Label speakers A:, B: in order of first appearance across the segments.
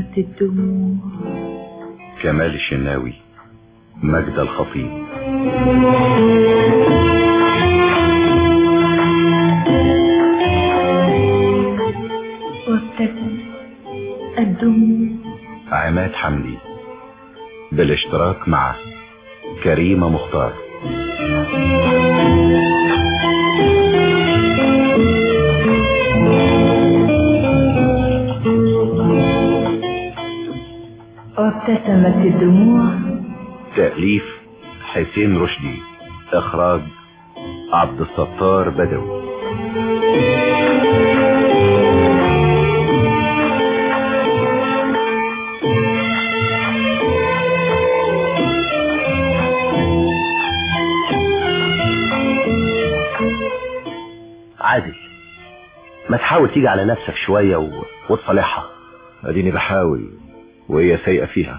A: وابتسمت الدموع
B: كمال الشناوي مجد الخطيب
A: وابتسمت الدموع
B: عماد حمدي بالاشتراك مع كريمة مختار
A: وابتسمت الدموع
B: تأليف حسين رشدي إخراج عبد الستار بدوي
C: عادل ما تحاول تيجي على نفسك شوية و... وتصالحها
B: اديني بحاول وهي سيئة فيها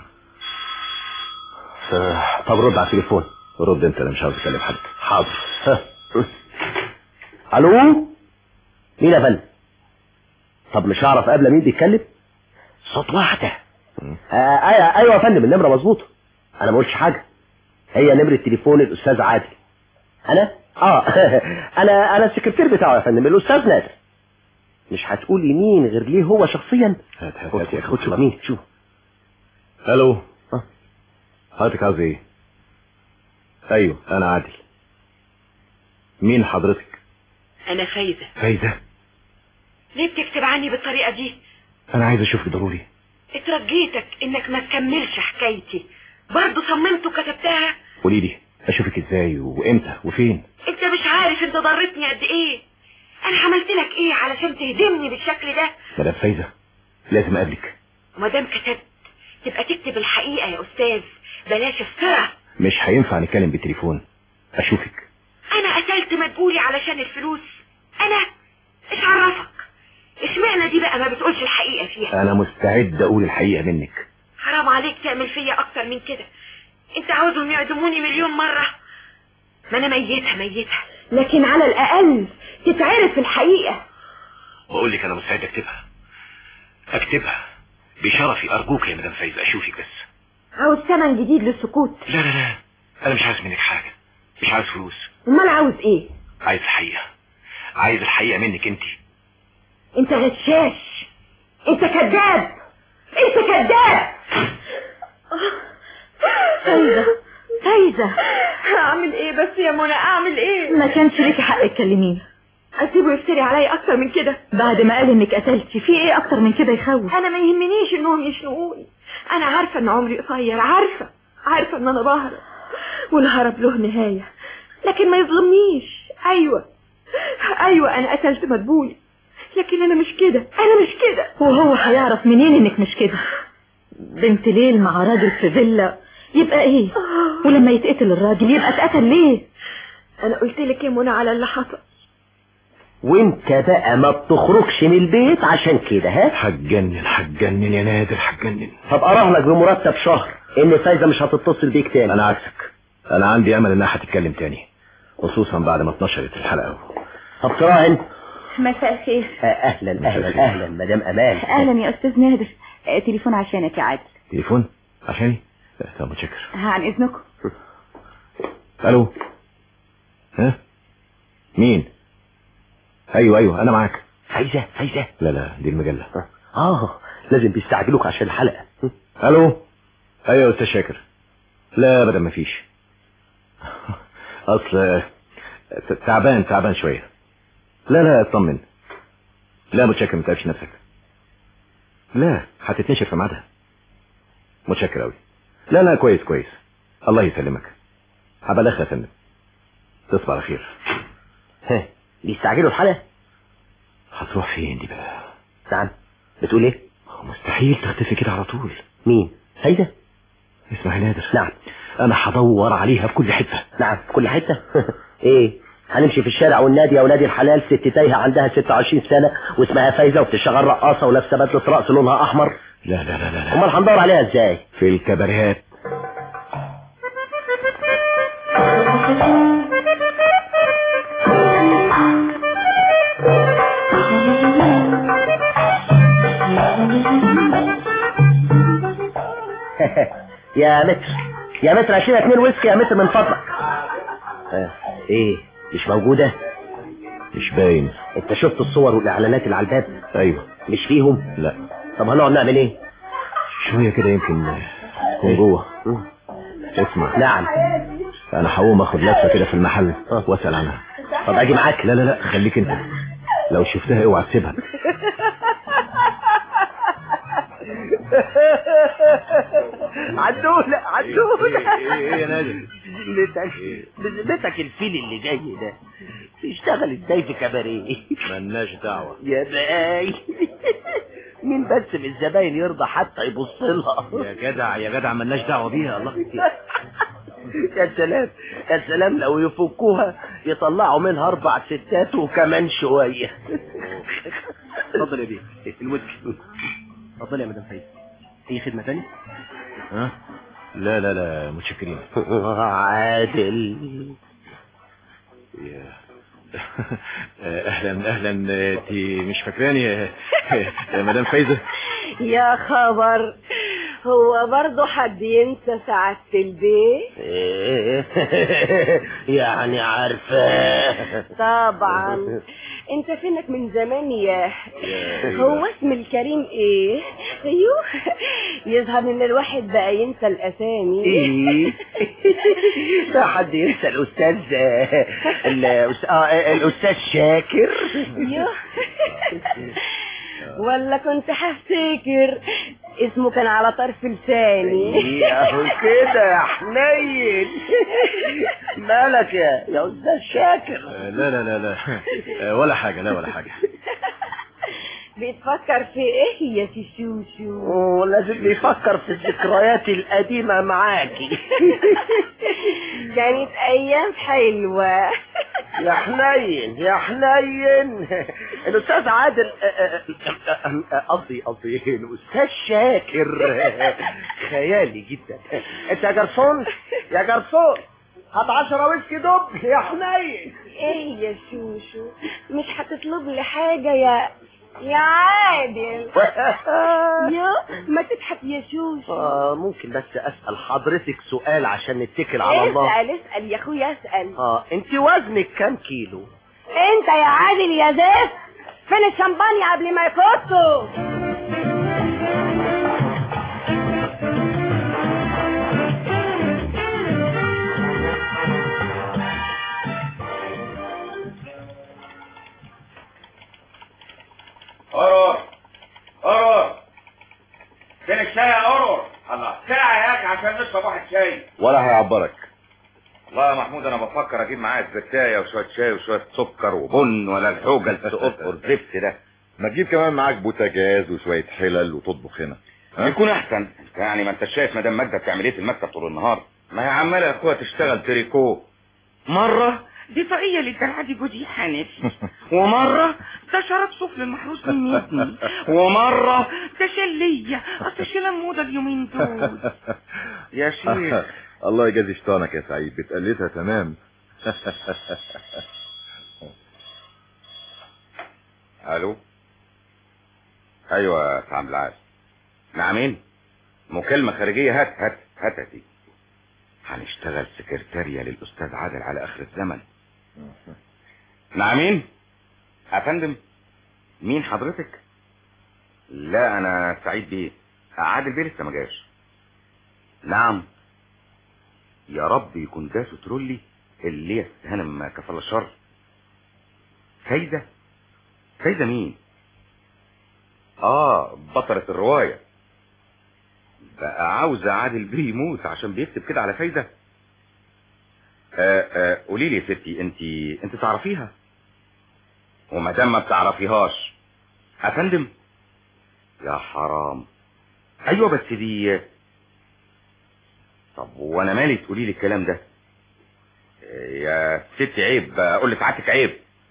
C: ف- طب رد على التليفون
B: رد انت انا مش عاوز اكلم حد
C: حاضر ها. الو مين يا فندم طب مش هعرف قبل مين بيتكلم صوت واحدة آه ايوه ايوه يا فندم النمرة مظبوطة انا ما قلتش حاجة هي نمرة تليفون الاستاذ عادل انا اه انا انا السكرتير بتاعه يا فندم الاستاذ نادر مش هتقولي مين غير ليه هو شخصيا
B: هات هات
C: خد
B: هات يا
C: خد
B: أخي.
C: شوف مين شوف
B: الو
C: اه.
B: حضرتك عاوز ايه ايوه انا عادل مين حضرتك
D: انا فايزة
B: فايزة
D: ليه بتكتب عني بالطريقة دي
B: انا عايز اشوفك ضروري
D: اترجيتك انك ما تكملش حكايتي برضه صممت وكتبتها
B: قولي لي اشوفك ازاي وامتى وفين
D: انت مش عارف انت ضرتني قد ايه انا عملت لك ايه علشان تهدمني بالشكل ده
B: مدام فايزة لازم اقابلك
D: ومادام كتبت تبقى تكتب الحقيقة يا استاذ بلاش السرعة
B: مش هينفع نتكلم بالتليفون اشوفك
D: انا قتلت مدبولي علشان الفلوس انا ايش عرفك اشمعنى دي بقى ما بتقولش الحقيقة فيها
B: انا مستعد اقول الحقيقة منك
D: حرام عليك تعمل فيا اكتر من كده انت عاوزهم يعدموني مليون مرة ما انا ميتة ميتة لكن على الاقل تتعرف الحقيقة
B: بقول لك انا مستعد اكتبها اكتبها بشرفي ارجوك يا مدام فايزة اشوفك بس
D: عاوز ثمن جديد للسكوت
B: لا لا لا انا مش عايز منك حاجة مش عايز فلوس
D: امال عاوز ايه
B: عايز الحقيقة عايز الحقيقة منك انت
D: انت غشاش انت كذاب انت كذاب
A: فايزة فايزة
D: اعمل ايه بس يا منى اعمل ايه
A: ما كانش ليكي حق تكلميني
D: اسيبه يفتري عليا اكتر من كده
A: بعد ما قال انك قتلتي في ايه اكتر من كده يخوف
D: انا ما يهمنيش انهم يشنقوني انا عارفه ان عمري قصير عارفه عارفه ان انا بهرب والهرب له نهايه لكن ما يظلمنيش ايوه ايوه انا قتلت مدبولي لكن انا مش كده انا مش كده
A: وهو هيعرف منين انك مش كده بنت ليل مع راجل في فيلا يبقى ايه ولما يتقتل الراجل يبقى اتقتل ليه
D: انا قلت لك يا منى على اللي حصل
C: وانت بقى ما بتخرجش من البيت عشان كده ها
B: هتجنن هتجنن يا نادر هتجنن
C: طب اراهنك بمرتب شهر ان فايزة مش هتتصل بيك تاني
B: انا عكسك انا عندي امل انها هتتكلم تاني خصوصا بعد ما اتنشرت الحلقة
C: طب تراهن
A: مساء الخير
C: آه، اهلا اهلا
B: الخير.
C: اهلا مدام امان
A: اهلا يا استاذ نادر آه، تليفون عشانك يا عادل
B: تليفون عشاني لا، طب متشكر
A: عن اذنكم
B: الو ها مين ايوه ايوه انا معاك
C: فايزة فايزة
B: لا لا دي المجلة
C: اه لازم بيستعجلوك عشان الحلقة
B: الو ايوه يا استاذ شاكر لا ابدا ما فيش اصل تعبان تعبان شويه لا لا اطمن لا متشكر ما تتعبش نفسك لا هتتنشر في ميعادها متشكر قوي لا لا كويس كويس الله يسلمك هبلغها يا فندم تصبح على خير
C: ها بيستعجلوا الحلقة
B: هتروح فين دي بقى
C: نعم بتقول ايه
B: مستحيل تختفي كده على طول
C: مين فايزة
B: اسمعي نادر
C: نعم
B: انا هدور عليها في كل حته
C: نعم في كل حتة ايه هنمشي في الشارع والنادي يا ولاد الحلال ست تايهة عندها 26 سنة واسمها فايزة وبتشتغل رقاصة ولابسة بدلة رأس لونها أحمر
B: لا لا لا لا, لا.
C: امال هندور عليها ازاي
B: في الكباريهات
C: يا متر يا متر عشرين اتنين ويسكي يا متر من فضلك آه. ايه مش موجودة
B: مش باين
C: انت شفت الصور والاعلانات اللي على الباب
B: ايوه
C: مش فيهم
B: لا
C: طب هنقعد نعمل ايه
B: شوية كده يمكن تكون جوه اسمع
C: نعم
B: انا هقوم اخد لفة كده في المحل واسأل عنها
C: طب اجي معاك
B: لا لا لا خليك انت لو شفتها اوعى تسيبها
C: عدولة عدولة
B: ايه ايه يا نادر
C: بذمتك بذمتك الفيل اللي جاي ده بيشتغل ازاي في كباريه
B: ملناش دعوة
C: يا باي مين بس من الزباين يرضى حتى يبص لها
B: يا جدع يا جدع ملناش دعوة بيها الله
C: يا سلام يا سلام لو يفكوها يطلعوا منها اربع ستات وكمان شوية اتفضل يا بيه الويسكي اتفضل يا مدام فايز اي خدمة تاني
B: ها لا لا لا متشكرين
C: عادل
B: يا اهلا اهلا انت مش فاكراني يا يا مدام فايزه
E: يا خبر هو برضه حد ينسى سعادة البيت
C: يعني عارفة
E: طبعا انت فينك من زمان يا هو اسم الكريم ايه ايوه يظهر ان الواحد بقى ينسى الاسامي
C: ايه ده حد ينسى الاستاذ الأس- آه، الاستاذ شاكر
E: ايوه ولا كنت هفتكر اسمه كان على طرف لساني
C: إيه اهو كده يا حنين مالك يا يا استاذ شاكر
B: لا لا لا لا ولا حاجه لا ولا حاجه
E: بتفكر في ايه يا شوشو
C: ولازم بيفكر في الذكريات القديمة معاكي
E: كانت ايام حلوة
C: يا حنين يا حنين الاستاذ عادل قصدي قصدي الاستاذ شاكر خيالي جدا انت يا جرسون يا جرسون هات عشرة ويسكي دب يا حنين
E: ايه يا شوشو مش هتطلب لي حاجة يا يا عادل يا ما تضحك يا شوشو
C: آه ممكن بس اسال حضرتك سؤال عشان نتكل على الله
E: اسأل اسأل يا اخويا اسأل
C: اه انت وزنك كام كيلو
E: انت يا عادل يا زفت فين الشمبانيا قبل ما يكتوا
F: قرر قرر فين الشاي يا قرر الله ساعة ياك عشان نشرب واحد شاي
B: ولا هيعبرك
F: والله يا محمود انا بفكر اجيب معايا الزكاية وشوية شاي وشوية سكر وبن ولا الحوجة السقوط والزفت ده
G: ما تجيب كمان معاك بوتاجاز وشوية حلل وتطبخ هنا ها؟
F: يكون احسن يعني ما انت شايف مدام ماجدة بتعمل ايه في المكتب طول النهار ما هي عمالة يا اخويا تشتغل تريكو مرة دي طاقية للدلع دي جوزي حنفي ومرة ده شراب صوف للمحروس من ابني ومرة ده شلية اصل الشلة موضة اليومين دول يا شيخ
G: الله يجازي شيطانك يا سعيد بتقلدها تمام
F: الو ايوه يا عبد العال نعمين مكالمة خارجية هات هات هات هاتي هنشتغل سكرتارية للأستاذ عادل على آخر الزمن نعمين يا فندم مين حضرتك لا أنا سعيد بيه عادل بيه لسه ما جاش نعم يا رب يكون ده سترولي اللي هي هانم كفل الشر فايدة فايدة مين اه بطلة الرواية بقى عاوزة عادل بيه يموت عشان بيكتب كده على فايدة آه آه قولي لي يا ستي انت انت تعرفيها وما دام ما بتعرفيهاش يا فندم يا حرام ايوه بس دي طب وانا مالي تقولي لي الكلام ده آه، يا ستي عيب اقول لك عاتك عيب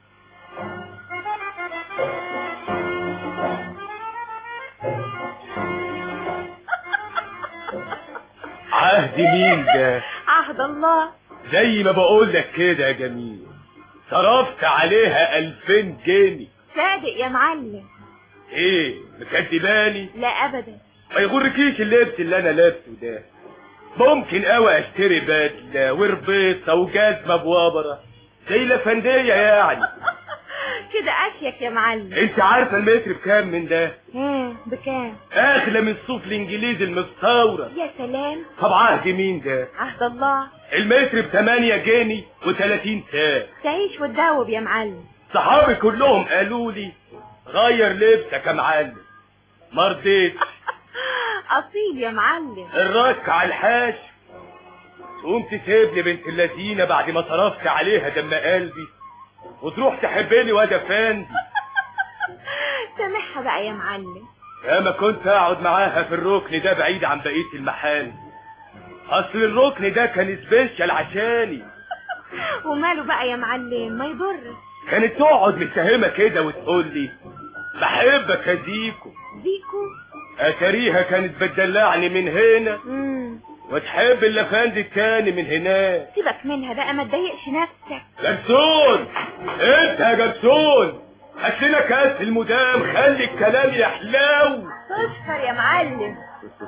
H: عهد مين ده
E: عهد الله
H: زي ما بقول لك كده يا جميل صرفت عليها ألفين جنيه
D: صادق يا معلم
H: ايه مكدباني
D: لا ابدا
H: ما يغركيش اللبس اللي انا لابسه ده ممكن قوي اشتري بدله وربيطه وجزمه بوابره زي الافنديه يعني
D: كده اشيك يا معلم
H: انت عارفه المتر بكام من ده
D: ايه بكام
H: اغلى من الصوف الانجليزي المستورد
D: يا سلام
H: طب عهد مين ده
D: عهد الله
H: المتر ب 8 جنيه و30 ساعه
D: تعيش وتداوب يا معلم
H: صحابي كلهم قالوا لي غير لبسك يا معلم ما رضيتش
D: اصيل يا معلم
H: الرك على الحاش تقوم تسيب لي بنت اللذينه بعد ما صرفت عليها دم قلبي وتروح تحبني واد افندي
D: سامحها بقى يا معلم
H: اما كنت اقعد معاها في الركن ده بعيد عن بقيه المحل اصل الركن ده كان سبيشال عشاني
D: وماله بقى يا معلم ما يضرش
H: كانت تقعد متهمه كده وتقول لي بحبك يا زيكو
D: زيكو
H: اتاريها كانت بتدلعني من هنا
D: امم
H: وتحب الافندي التاني من هناك
D: سيبك منها بقى ما تضايقش نفسك
H: جرسون انت يا جرسون هات لنا كاس المدام خلي الكلام يحلو
D: تشكر يا معلم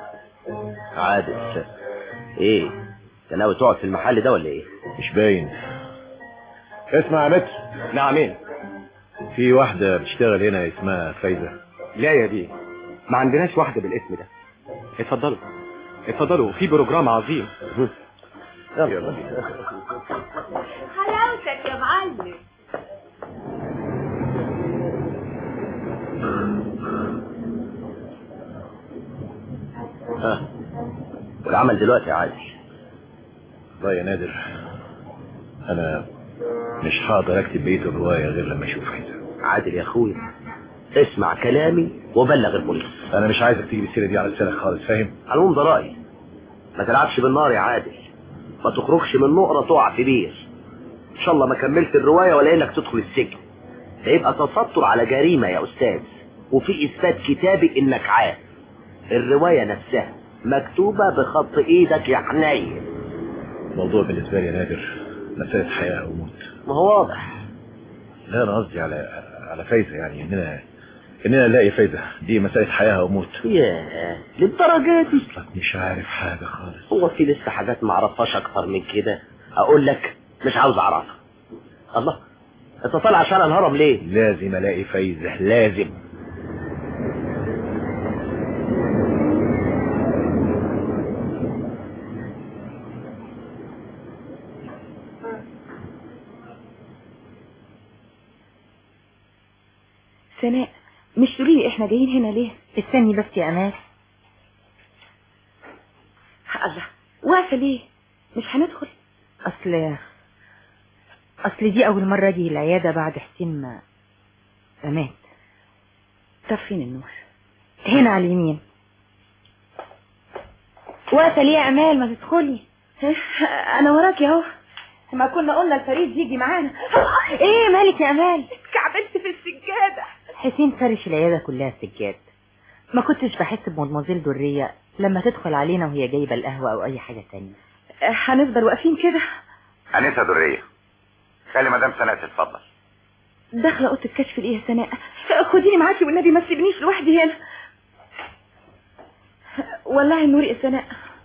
C: عادل ايه انت ناوي تقعد في المحل ده ولا ايه
B: مش باين اسمع يا متر
H: نعمين
B: في واحدة بتشتغل هنا اسمها فايزة
I: لا يا بيه ما عندناش واحدة بالاسم ده اتفضلوا اتفضلوا في بروجرام عظيم
B: يلا بينا
D: حلاوتك يا معلم
C: ها والعمل دلوقتي يا عادل
B: والله يا نادر انا مش هقدر اكتب بقية الرواية غير لما اشوف فايزة
C: عادل يا اخويا اسمع كلامي وبلغ البوليس
B: انا مش عايزك تيجي بالسيرة دي على لسانك خالص فاهم
C: على العموم ده رأيي ما تلعبش بالنار يا عادل ما تخرجش من نقرة تقع في بير ان شاء الله ما كملت الرواية ولا انك تدخل السجن ده يبقى تستر على جريمة يا استاذ وفي اثبات كتابي انك عارف الرواية نفسها مكتوبة بخط ايدك يا حنين
B: الموضوع بالنسبة لي يا نادر مسألة حياة او موت
C: ما هو واضح
B: لا انا قصدي على على فايزة يعني اننا اننا نلاقي فايزة دي مسألة حياة او موت
C: ياه للدرجة دي
B: اصلك مش عارف حاجة خالص
C: هو في لسه حاجات ما اعرفهاش اكتر من كده اقول لك مش عاوز اعرفها الله انت طالع عشان الهرم ليه
B: لازم الاقي فايزة لازم
D: سناء مش تقولي لي احنا جايين هنا ليه
A: استني بس يا امال
D: الله واقفه ليه مش هندخل
A: اصل اصل دي اول مرة اجي العيادة بعد حسين ما ما مات
D: طب فين النور
A: هنا على اليمين
D: واقفه ليه يا امال ما تدخلي انا وراكي اهو ما كنا قلنا الفريد يجي معانا
A: ايه مالك يا امال
D: اتكعبلت في السجاده
A: حسين فرش العيادة كلها سجاد ما كنتش بحس بمدموزيل درية لما تدخل علينا وهي جايبة القهوة او اي حاجة تانية
D: هنفضل واقفين كده
F: أنسة درية خلي مدام سناء تتفضل
D: داخله اوضه الكشف ليه يا سناء خديني معاكي والنبي ما تسيبنيش لوحدي هنا والله النور يا سناء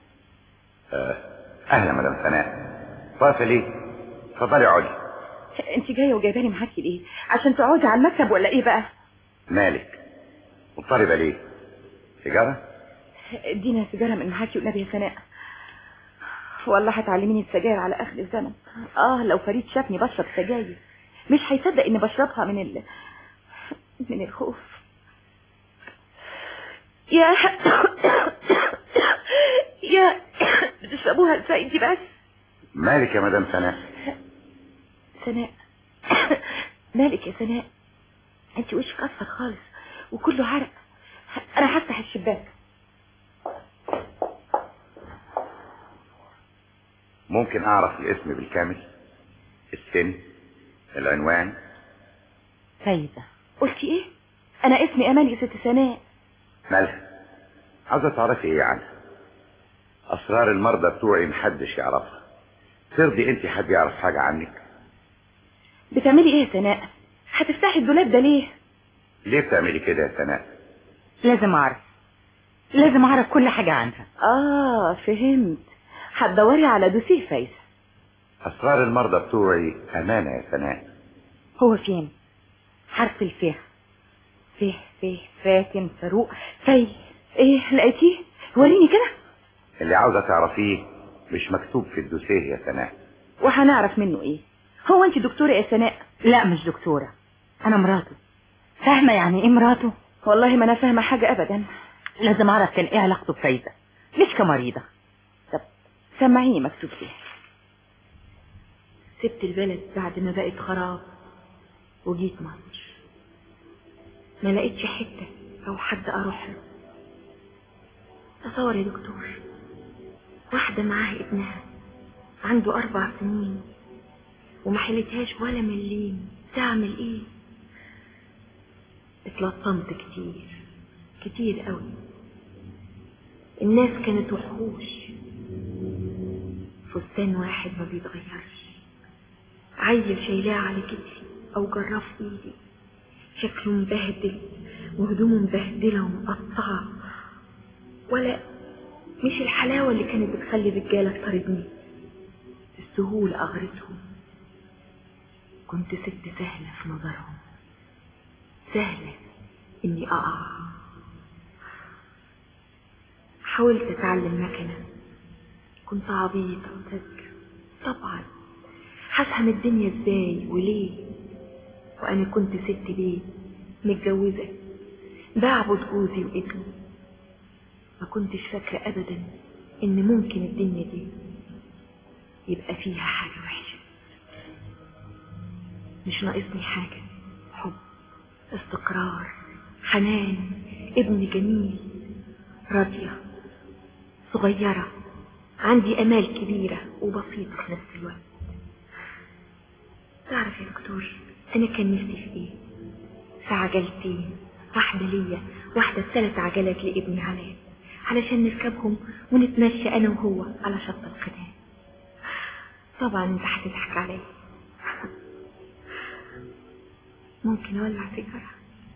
F: أهلا مدام سناء واقفة ليه؟ اتفضلي اقعدي
D: انت جايه وجايباني معاكي ليه عشان تقعدي على المكتب ولا ايه بقى
F: مالك مضطربة ليه؟ سيجارة؟
D: ادينا سيجاره من معاكي والنبي يا سناء والله هتعلميني السجاير على اخر الزمن اه لو فريد شافني بشرب سجاير مش هيصدق اني بشربها من ال... من الخوف يا يا بتشربوها ازاي دي بس
F: مالك يا مدام سناء؟
D: سناء مالك يا سناء انت وشك اصفر خالص وكله عرق انا هفتح الشباك
F: ممكن أعرف الاسم بالكامل؟ السن؟ العنوان؟
A: فايزة
D: قلتي ايه انا اسمي امال يا ست سناء
F: مالها؟ عاوزة تعرفي ايه عنها؟ أسرار المرضى بتوعي محدش يعرفها ترضي انت حد يعرف حاجة عنك؟
D: بتعملي ايه يا سناء هتفتحي الدولاب ده ليه
F: ليه بتعملي كده يا سناء؟
A: لازم اعرف لازم اعرف كل حاجة عنها
D: اه فهمت هتدوري على دوسيه فايزة
F: اسرار المرضى بتوعي امانه يا سناء
D: هو فين حرف الفه فه فه فاتن فاروق في ايه لقيتيه وريني كده
F: اللي عاوزه تعرفيه مش مكتوب في الدوسيه يا سناء
D: وهنعرف منه ايه هو انت دكتورة يا سناء
A: لا مش دكتورة انا مراته فاهمة يعني ايه مراته
D: والله ما انا فاهمة حاجة ابدا
A: لازم اعرف كان ايه علاقته بفايزة مش كمريضة
D: طب سمعيني مكتوب فيه
E: سبت البلد بعد ما بقت خراب وجيت مصر ما لقيتش حتة أو حد أروح له تصور يا دكتور واحدة معاها ابنها عنده أربع سنين وما حلتهاش ولا مليم تعمل إيه اتلطمت كتير كتير قوي الناس كانت وحوش فستان واحد ما بيتغيرش عيل شايلاه على كتفي او جراه في ايدي شكله مبهدل وهدومه مبهدله ومقطعه ولا مش الحلاوه اللي كانت بتخلي الرجاله تطاردني السهوله اغرتهم كنت ست سهله في نظرهم سهله اني اقع حاولت اتعلم مكنه كنت عبيطه وتذكر طبعا هفهم الدنيا ازاي وليه وانا كنت ست بيت متجوزة بعبد جوزي وابني ما كنتش فاكرة ابدا ان ممكن الدنيا دي يبقى فيها حاجة وحشة مش ناقصني حاجة حب استقرار حنان ابن جميل راضية صغيرة عندي امال كبيرة وبسيطة في نفس الوقت تعرف يا دكتور انا كان نفسي في ايه في عجلتين واحدة ليا واحدة بثلاث عجلات لابني علاء علشان نركبهم ونتمشى انا وهو على شط القناة طبعا انت هتضحك عليا ممكن اولع سيجارة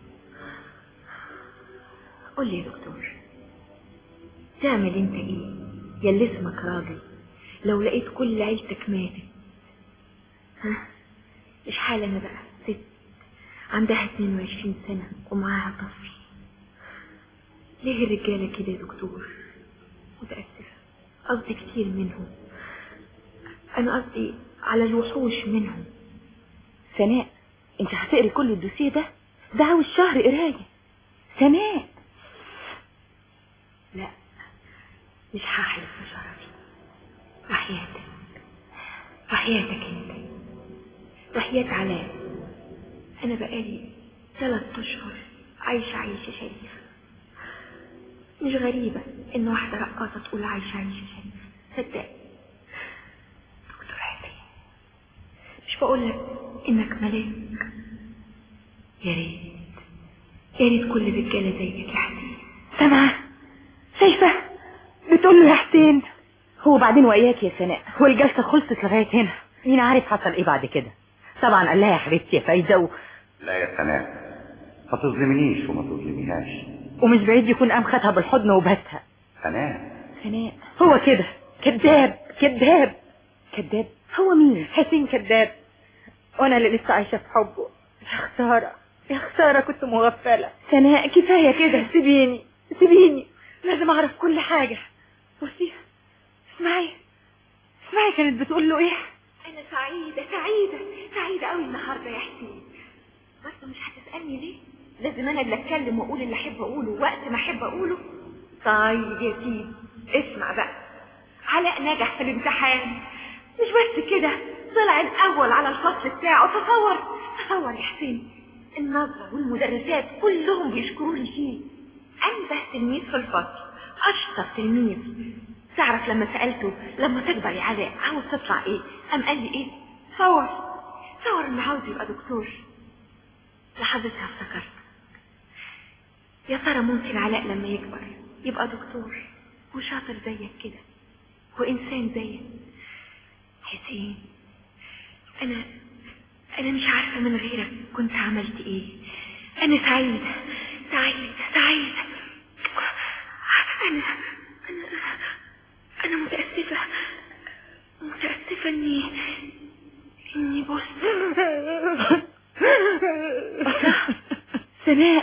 E: قول لي يا دكتور تعمل انت ايه يا اللي اسمك راجل لو لقيت كل عيلتك ماتت ها مش حال انا بقى ست عندها 22 سنة ومعاها طفل ليه الرجالة كده يا دكتور متأسفة قصدي كتير منهم انا قصدي على الوحوش منهم
D: سناء انت هتقري كل الدوسيه ده ده عاوز شهر قرايه سناء
E: لا مش هحلف بشرفي وحياتك وحياتك انت وحياة علاء انا بقالي ثلاث اشهر عايشة عيشة شريفة مش غريبة ان واحدة رقاصة تقول عايشة عيشة شريفة صدقني دكتور حسين مش بقولك انك ملاك يا ريت يا ريت كل الرجالة زيك يا حسين
D: سامعة شايفة بتقول له يا حسين هو بعدين وإياك يا سناء
A: والجلسة خلصت لغاية هنا مين عارف حصل ايه بعد كده طبعا قال لها يا حبيبتي يا فايزة و...
F: لا يا سناء ما تظلمنيش وما تظلميهاش
A: ومش بعيد يكون قام خدها بالحضن وبسها
F: سناء
D: سناء
A: هو كده كذاب كذاب
D: كذاب هو مين
A: حسين كذاب وانا اللي لسه عايشة في حبه يا خسارة يا خسارة كنت مغفلة
D: سناء كفاية كده
A: سيبيني سيبيني لازم اعرف كل حاجة بصي اسمعي اسمعي كانت بتقول له ايه
E: انا سعيدة سعيدة سعيدة قوي النهاردة يا حسين بس مش هتسألني ليه لازم انا اللي اتكلم واقول اللي احب اقوله وقت ما احب اقوله طيب يا سيدي اسمع بقى علاء نجح في الامتحان مش بس كده طلع الاول على الفصل بتاعه تصور تصور يا حسين النظرة والمدرسات كلهم بيشكروني فيه انبه تلميذ في الفصل اشطر تلميذ تعرف لما سألته لما تكبر يا علاء عاوز تطلع ايه قام قال لي ايه صور صور انه عاوز يبقى دكتور لحظتها افتكرت يا ترى ممكن علاء لما يكبر يبقى دكتور وشاطر زيك كده وانسان زيك حسين انا انا مش عارفه من غيرك كنت عملت ايه انا سعيده سعيده سعيده انا انا انا متاسفه
D: خايفة اني اني بص
A: سناء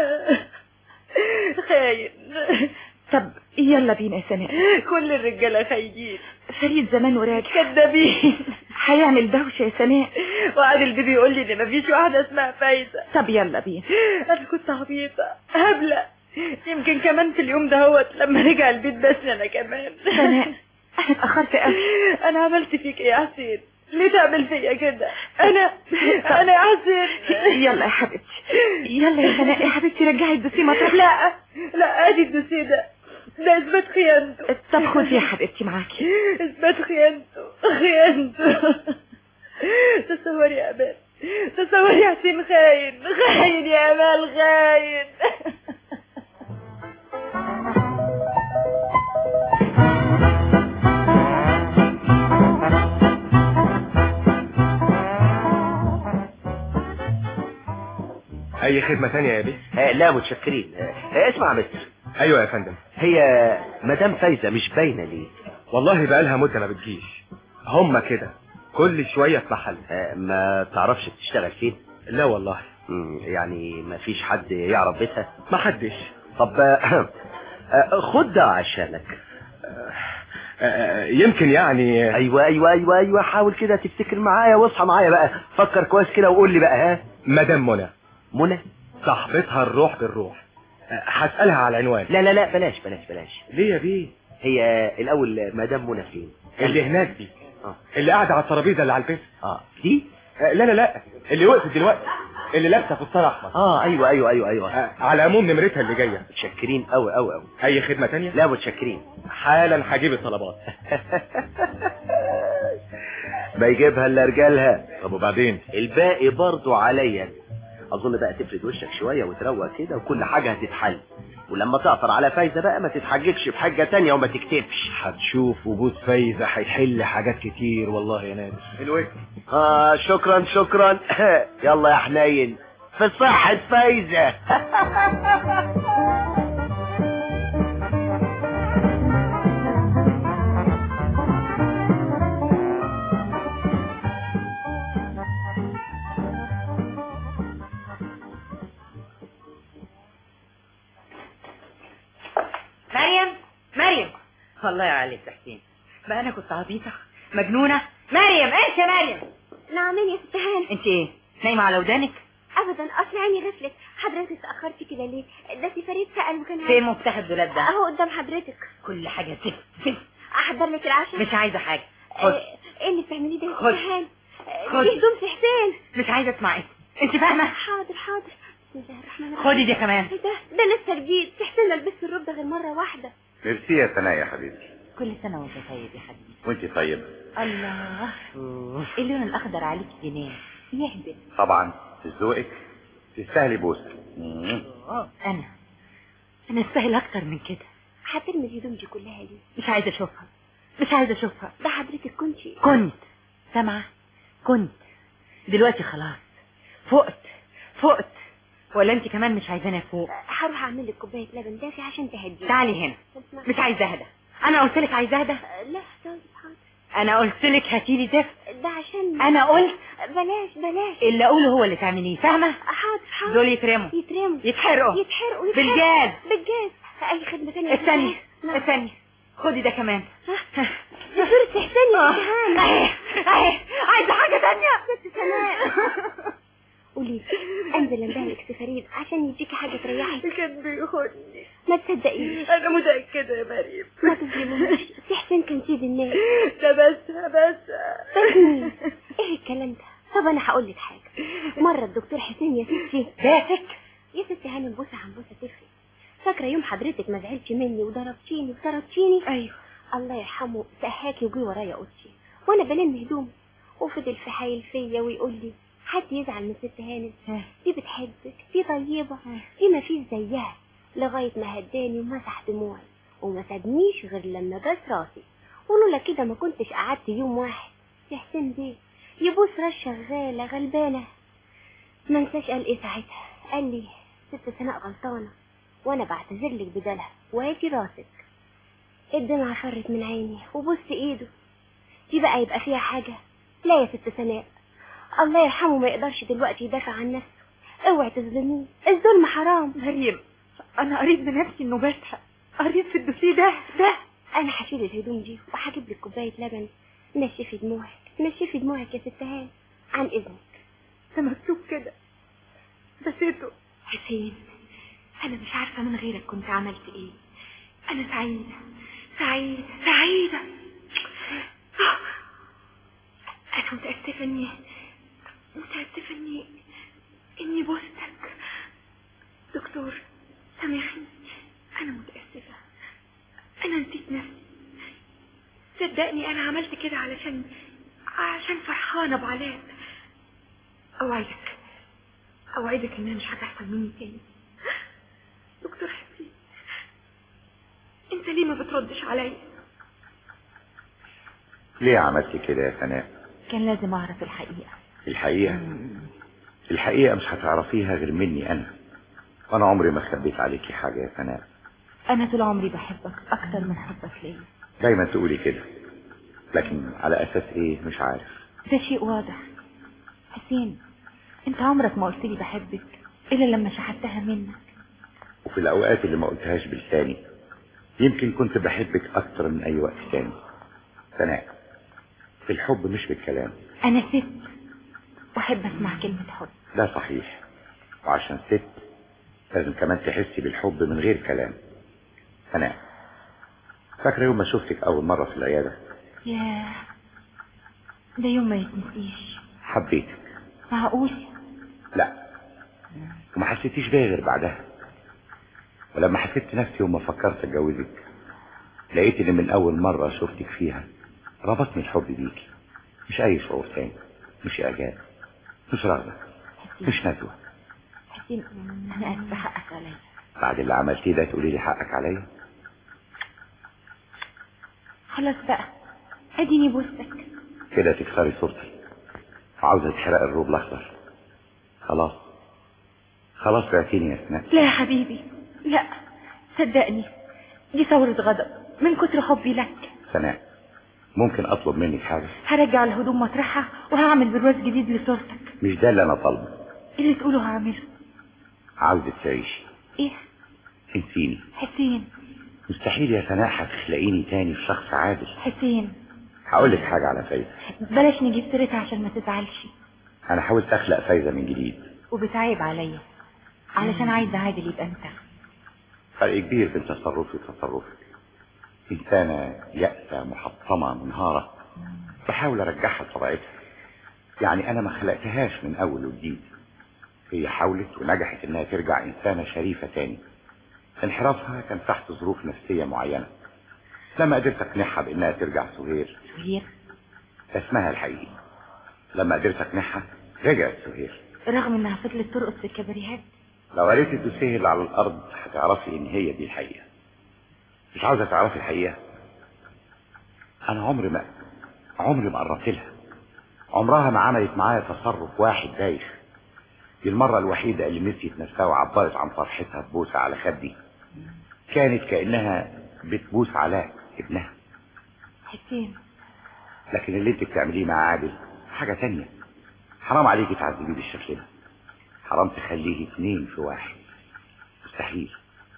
D: خاين
A: طب يلا بينا يا سناء
D: كل الرجالة خاينين
A: فريد زمان وراجع
D: كدابين
A: هيعمل دوشة يا سناء
D: وعادل بيبي يقول لي ان مفيش واحدة اسمها فايزة
A: طب يلا بينا
D: انا كنت عبيطة هبلة يمكن كمان في اليوم ده هوت لما رجع البيت بس انا كمان
A: سناء انا اتأخرت قوي
D: انا عملت فيك ايه يا حسين ليه تعمل فيا كده انا انا يا حسين
A: يلا يا حبيبتي يلا يا سناء يا حبيبتي رجعي الدوسيه مطرح
D: لا لا ادي الدوسيه ده ده اثبات خيانته
A: طب خدي يا حبيبتي معاكي
D: اثبات خيانته خيانته تصوري يا امال تصوري يا حسين خاين خاين يا امال خاين
I: اي خدمة تانية يا بيه
C: آه لا متشكرين آه اسمع يا مستر
I: ايوه يا فندم
C: هي مدام فايزة مش باينة ليه
I: والله بقالها مدة ما بتجيش هما كده كل شوية في محل
C: آه ما تعرفش بتشتغل فين
I: لا والله
C: مم، يعني ما فيش حد يعرف بيتها
I: ما حدش
C: طب آه، آه، خد ده عشانك
I: آه، آه، يمكن يعني
C: ايوه ايوه ايوه ايوه حاول كده تفتكر معايا واصحى معايا بقى فكر كويس كده وقول لي بقى ها
I: مدام منى
C: منى
I: صاحبتها الروح بالروح آه، هسألها على العنوان
C: لا لا لا بلاش بلاش بلاش
I: ليه يا بيه
C: هي الاول مدام منى فين
I: اللي هناك دي
C: اه
I: اللي قاعدة على الترابيزة اللي على البيت
C: اه دي
I: آه، لا لا لا اللي وقفت دلوقتي اللي لابسه فستان احمر
C: اه ايوه ايوه ايوه ايوه
I: آه، على العموم نمرتها اللي جايه
C: متشكرين قوي قوي قوي
I: اي خدمه تانية
C: لا متشكرين
I: حالا هجيب الطلبات
C: ما يجيبها الا رجالها
B: طب وبعدين
C: الباقي برضو عليا اظن بقى تفرد وشك شويه وتروق كده وكل حاجه هتتحل ولما تعثر على فايزه بقى ما تتحججش بحاجه تانية وما تكتبش
B: هتشوف وجود فايزة هيحل حاجات كتير والله يا نادر
I: الوجه
C: اه شكرا شكرا يلا يا حنين في صحة فايزة
J: مريم مريم والله عليك يا حسين ما انا كنت عبيطه مجنونه مريم ايش يا مريم
E: نعمين يا ست هانم
J: انت ايه نايمه على ودانك
E: ابدا اصل عيني غفلت حضرتك اتاخرتي كده ليه ده سي فريد سال وكان
J: فين مفتاح الدولاب ده
E: اهو قدام حضرتك
J: كل حاجه زفت زفت
E: احضر لك العشاء
J: مش عايزه حاجه خد
E: آه، ايه اللي بتعمليه ده يا ست
J: خد.
E: هانم آه،
J: خد.
E: دي هدوم في حسين
J: مش عايزه اسمع اسم انت فاهمه
E: حاضر حاضر بسم الله الرحمن الرحيم
J: خدي دي كمان
E: ايه ده ده لسه جديد في حسين لبست الرب ده غير مره واحده
G: ميرسي يا سناء يا حبيبتي
J: كل سنه وانت طيب يا حبيبي
G: وانت طيبة
J: الله اللون الاخضر عليك جنان يهبل
G: طبعا في ذوقك تستاهلي بوسة مم.
J: انا انا استاهل اكتر من كده
E: هترمي الهدوم دي كلها ليه
J: مش عايزه اشوفها مش عايزه اشوفها
E: ده حضرتك كنت
J: كنت سامعه كنت دلوقتي خلاص فقت فقت ولا انت كمان مش عايزاني افوق
E: هروح اعمل لك كوبايه لبن دافي عشان تهدي
J: تعالي هنا مش عايزه اهدى انا قلت لك عايزه اهدى
E: لا طيب حاضر
J: انا قلت لك هاتي لي دفء
E: ده عشان
J: انا قلت
E: بلاش بلاش
J: اللي اقوله هو اللي تعمليه فاهمه
E: حاضر حاضر
J: دول يترموا
E: يترموا
J: يتحرقوا
E: يتحرقوا يتحرقوا
J: بالجاز
E: بالجاز اي خدمه ثانيه
J: الثانيه الثانيه خدي ده كمان
E: دي صورة حسين يا ست هانم
J: اهي اهي عايزه حاجه تانية
E: ست سناء قولي انزل اندهلك سي فريد عشان يديكي حاجه تريحك
D: كان بيخوني
E: ما تصدقيش
D: انا متاكده يا مريم
E: ما تظلموش سي حسين كان سيد الناس
D: ده بس بس
E: بس مين ايه الكلام ده طب انا هقول لك حاجه مره الدكتور حسين يا ستي
J: باتك
E: يا ستي هانم بوسه عن بوسه تفرق فاكره يوم حضرتك ما زعلتي مني وضربتيني وطردتيني
D: ايوه
E: الله يرحمه سهاكي وجي ورايا اوضتي وانا بلم هدومي وفضل في حايل فيا ويقول لي حد يزعل من ست هانم دي بتحبك دي طيبه دي ما فيش زيها لغايه ما هداني ومسح دموعي وما سابنيش غير لما بس راسي ولولا كده ما كنتش قعدت يوم واحد يا حسين بيه يبوس راس شغاله غلبانه ما انساش قال ايه ساعتها قال لي ست سناء غلطانه وانا بعتذر لك بدلها وهاتي راسك الدمعة فرت من عيني وبص ايده
K: دي بقى يبقى فيها حاجة لا يا ست سناء الله يرحمه ما يقدرش دلوقتي يدافع عن نفسه اوعي تظلموه الظلم حرام
D: مريم انا قريت بنفسي انه بسحق قريت في الدوسيه ده ده
K: انا هشيل الهدوم دي وهجيب لك كوبايه لبن نشفي دموعك نشفي دموعك يا ست هان عن اذنك
D: ده مكتوب كده نسيته
E: حسين انا مش عارفه من غيرك كنت عملت ايه انا سعيده سعيده سعيده انا متاسفه اني متاسفه اني اني بوستك دكتور سامحني انا متاسفه انا نسيت نفسي صدقني انا عملت كده علشان عشان فرحانه بعلاء اوعدك اوعدك انها مش هتحصل مني تاني دكتور حسين انت ليه ما بتردش عليا
L: ليه عملت كده يا سناء
J: كان لازم اعرف الحقيقة
L: الحقيقة الحقيقة مش هتعرفيها غير مني انا وانا عمري ما خبيت عليكي حاجة يا سناء
J: انا طول عمري بحبك اكتر من حبك ليا
L: دايما تقولي كده لكن على اساس ايه مش عارف
J: ده شيء واضح حسين انت عمرك ما قلت لي بحبك الا لما شحتها منك
L: وفي الاوقات اللي ما قلتهاش بلساني يمكن كنت بحبك اكتر من اي وقت تاني سناء في الحب مش بالكلام
J: انا ست واحب اسمع كلمة حب
L: ده صحيح وعشان ست لازم كمان تحسي بالحب من غير كلام سناء فاكرة يوم ما شفتك اول مرة في العيادة
J: ياه ده يوم ما يتنسيش
L: حبيتك
J: معقول
L: لا وما حسيتيش بيا غير بعدها ولما حسيت نفسي يوم ما فكرت اتجوزك لقيت ان من اول مرة شفتك فيها ربطني الحب بيكي مش اي شعور تاني مش اعجاب مش رغبة مش نزوة
J: حسين انا اسفة حقك عليا
L: بعد اللي عملتيه ده تقولي لي حقك عليا
J: خلاص بقى اديني بوسك
L: كده تكسري صورتي وعاوزة تحرق الروب الاخضر خلاص خلاص بعتيني يا سناء
J: لا يا حبيبي لا صدقني دي ثورة غضب من كتر حبي لك
L: سناء ممكن اطلب منك حاجة
J: هرجع الهدوم مطرحها وهعمل برواز جديد لصورتك
L: مش ده اللي انا طالبه
J: اللي تقوله هعمله
L: عاوزة تعيشي
J: ايه
L: انسيني
J: حسين
L: مستحيل يا سناء هتخلقيني تاني في شخص عادل
J: حسين
L: هقول لك حاجة على فايزة
J: بلاش نجيب سيرتها عشان ما تزعلش
L: انا حاولت اخلق فايزة من جديد
J: وبتعيب عليا علشان عايزة عادل يبقى انت
L: فرق كبير بين تصرفي وتصرفك إنسانة يأسة محطمة منهارة بحاول أرجعها لطبيعتها يعني أنا ما خلقتهاش من أول وجديد هي حاولت ونجحت إنها ترجع إنسانة شريفة تاني انحرافها كان تحت ظروف نفسية معينة لما قدرت أقنعها بإنها ترجع سهير
J: سهير
L: اسمها الحقيقي لما قدرت أقنعها رجعت سهير
J: رغم انها فضلت ترقص في الكباريهات
L: لو قريت الدوسيه اللي على الأرض هتعرفي إن هي دي الحقيقة مش عاوزة تعرفي الحقيقة أنا عمري ما عمري ما قربت لها عمرها ما عملت معايا تصرف واحد بايخ دي المرة الوحيدة اللي نسيت نفسها وعبرت عن فرحتها ببوسة على خدي كانت كأنها بتبوس علاء ابنها
J: حسين
L: لكن اللي انت بتعمليه مع عادل حاجة تانية حرام عليكي تعذبيه بالشكل ده حرام تخليه اتنين في واحد مستحيل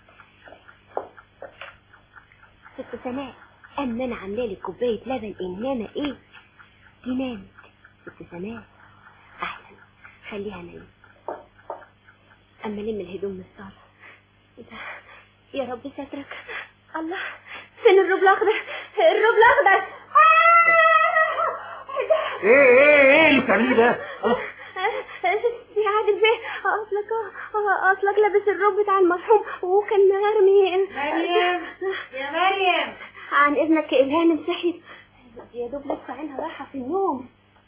K: ست سناء اما انا عامله لك كوبايه لبن انما ايه دي نامت ست سناء احسن خليها نايمه اما لم الهدوم من الصاله ده يا رب سترك الله فين الروب الاخضر الروب الاخضر
C: ايه ايه ايه اللي بتعمليه ده
K: يا عادل بيه اصلك اصلك لابس الروب بتاع المرحوم وكان مرمي
J: مريم يا مريم
K: عن اذنك الهام صحيت يا دوب لسه عينها رايحه في النوم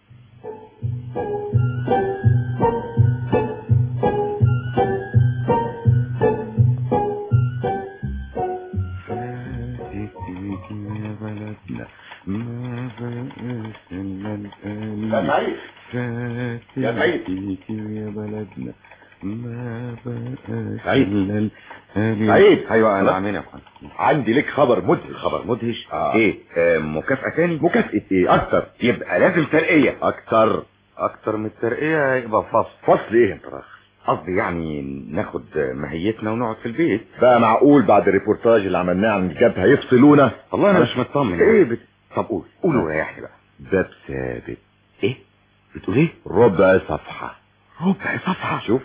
G: يا بلدنا ما بقاش إلا
L: يا سعيد.
G: الآن
L: يا سعيد.
G: فاتك يا بلدنا سعيد
F: سعيد ايوه انا عامل يا فندم
G: عندي لك خبر مدهش
F: خبر مدهش
G: آه.
F: ايه آه مكافأة تاني
G: مكافأة ايه اكتر
F: يبقى لازم ترقية
G: اكتر
F: اكتر من الترقية يبقى فصل
G: فصل ايه انت راخ
F: قصدي يعني ناخد ماهيتنا ونقعد في البيت
G: بقى معقول بعد الريبورتاج اللي عملناه عن الجبهة يفصلونا
F: والله انا مش مطمن
G: ايه بت...
F: طب قول قول وريحني بقى
G: باب ثابت
F: ايه بتقول ايه
G: ربع صفحة
F: ربع صفحة
G: شوف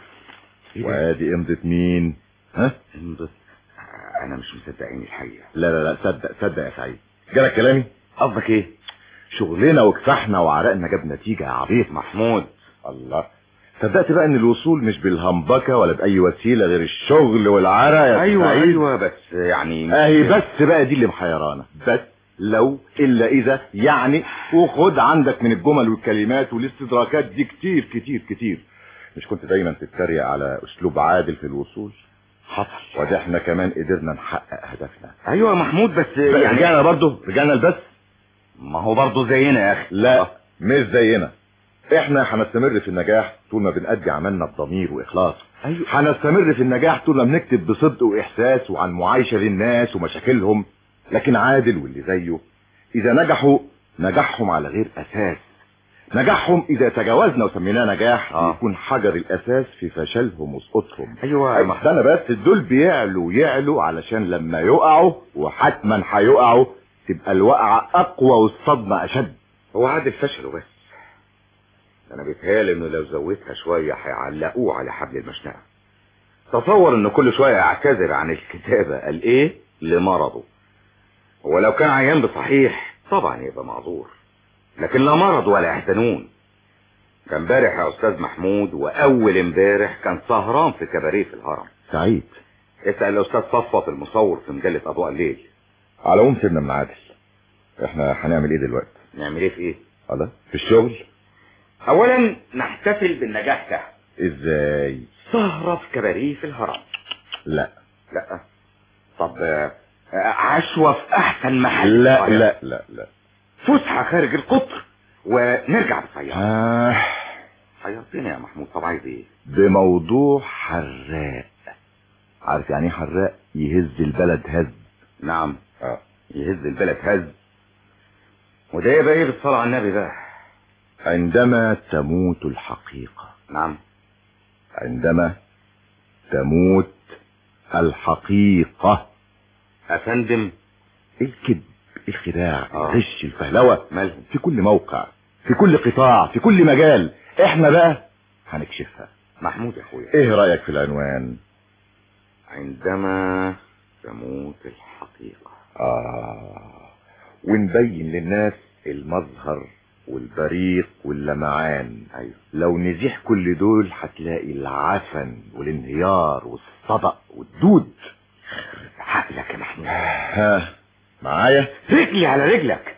G: وادي امضة مين ها
F: امضة انا مش مصدقين الحقيقة
G: لا لا لا صدق صدق يا سعيد جالك كلامي
F: قصدك ايه
G: شغلنا وكفاحنا وعرقنا جاب نتيجة يا عبيط
F: محمود
G: الله صدقت بقى ان الوصول مش بالهمبكة ولا باي وسيلة غير الشغل والعرق يا
F: ايوه
G: سعيد.
F: ايوه بس يعني مش-
G: اهي بس بقى دي اللي محيرانا بس لو الا اذا يعني وخد عندك من الجمل والكلمات والاستدراكات دي كتير كتير كتير مش كنت دايما تتريق على اسلوب عادل في الوصول
F: حصل
G: وده احنا كمان قدرنا نحقق هدفنا
F: ايوه محمود بس
G: يعني
F: يعني
G: رجعنا برضه رجعنا البس
F: ما هو برضه زينا يا اخي
G: لا مش زينا احنا هنستمر في النجاح طول ما بنأدي عملنا بضمير واخلاص
F: ايوه
G: هنستمر في النجاح طول ما بنكتب بصدق واحساس وعن معايشه للناس ومشاكلهم لكن عادل واللي زيه اذا نجحوا نجاحهم على غير اساس نجاحهم اذا تجاوزنا وسميناه نجاح
F: آه.
G: يكون حجر الاساس في فشلهم وسقوطهم
F: ايوه
G: أي استنى بس دول بيعلوا يعلوا علشان لما يقعوا وحتما هيقعوا تبقى الوقعه اقوى والصدمه اشد
F: هو عادل فشله بس انا بيتهيألي انه لو زودتها شوية هيعلقوه على حبل المشنقة تصور ان كل شوية يعتذر عن الكتابة قال ايه لمرضه هو لو كان عيان بصحيح طبعا يبقى معذور لكن لا مرض ولا احتنون كان امبارح يا استاذ محمود واول امبارح كان سهران في كباريه في الهرم
G: سعيد
F: اسأل الاستاذ صفوت المصور في مجلة اضواء الليل
G: على العموم سيبنا من عادل احنا هنعمل ايه دلوقتي
F: نعمل ايه في ايه
G: الله في الشغل
F: اولا نحتفل بالنجاح ده
G: ازاي
F: سهرة في كباريه في الهرم
G: لا
F: لا طب آه، عشوة في احسن محل
G: لا
F: طيب.
G: لا لا لا
F: فسحة خارج القطر ونرجع بالسيارة
G: آه
F: حيرتني يا محمود طب عايز ايه
G: بموضوع حراق عارف يعني ايه حراق يهز البلد هز
F: نعم
G: اه
F: يهز البلد هز وده يبقى ايه بالصلاة على النبي بقى
G: عندما تموت الحقيقة
F: نعم
G: عندما تموت الحقيقة
F: افندم
G: الكذب الخداع
F: آه.
G: الغش الفهلوة
F: مالهم
G: في كل موقع في كل قطاع في كل مجال احنا بقى هنكشفها
F: محمود يا اخويا
G: ايه رأيك في العنوان
F: عندما تموت الحقيقة
G: آه ونبين للناس المظهر والبريق واللمعان
F: ايوه
G: لو نزيح كل دول هتلاقي العفن والانهيار والصدأ والدود
F: عقلك يا محمود
G: ها معايا
F: رجلي على رجلك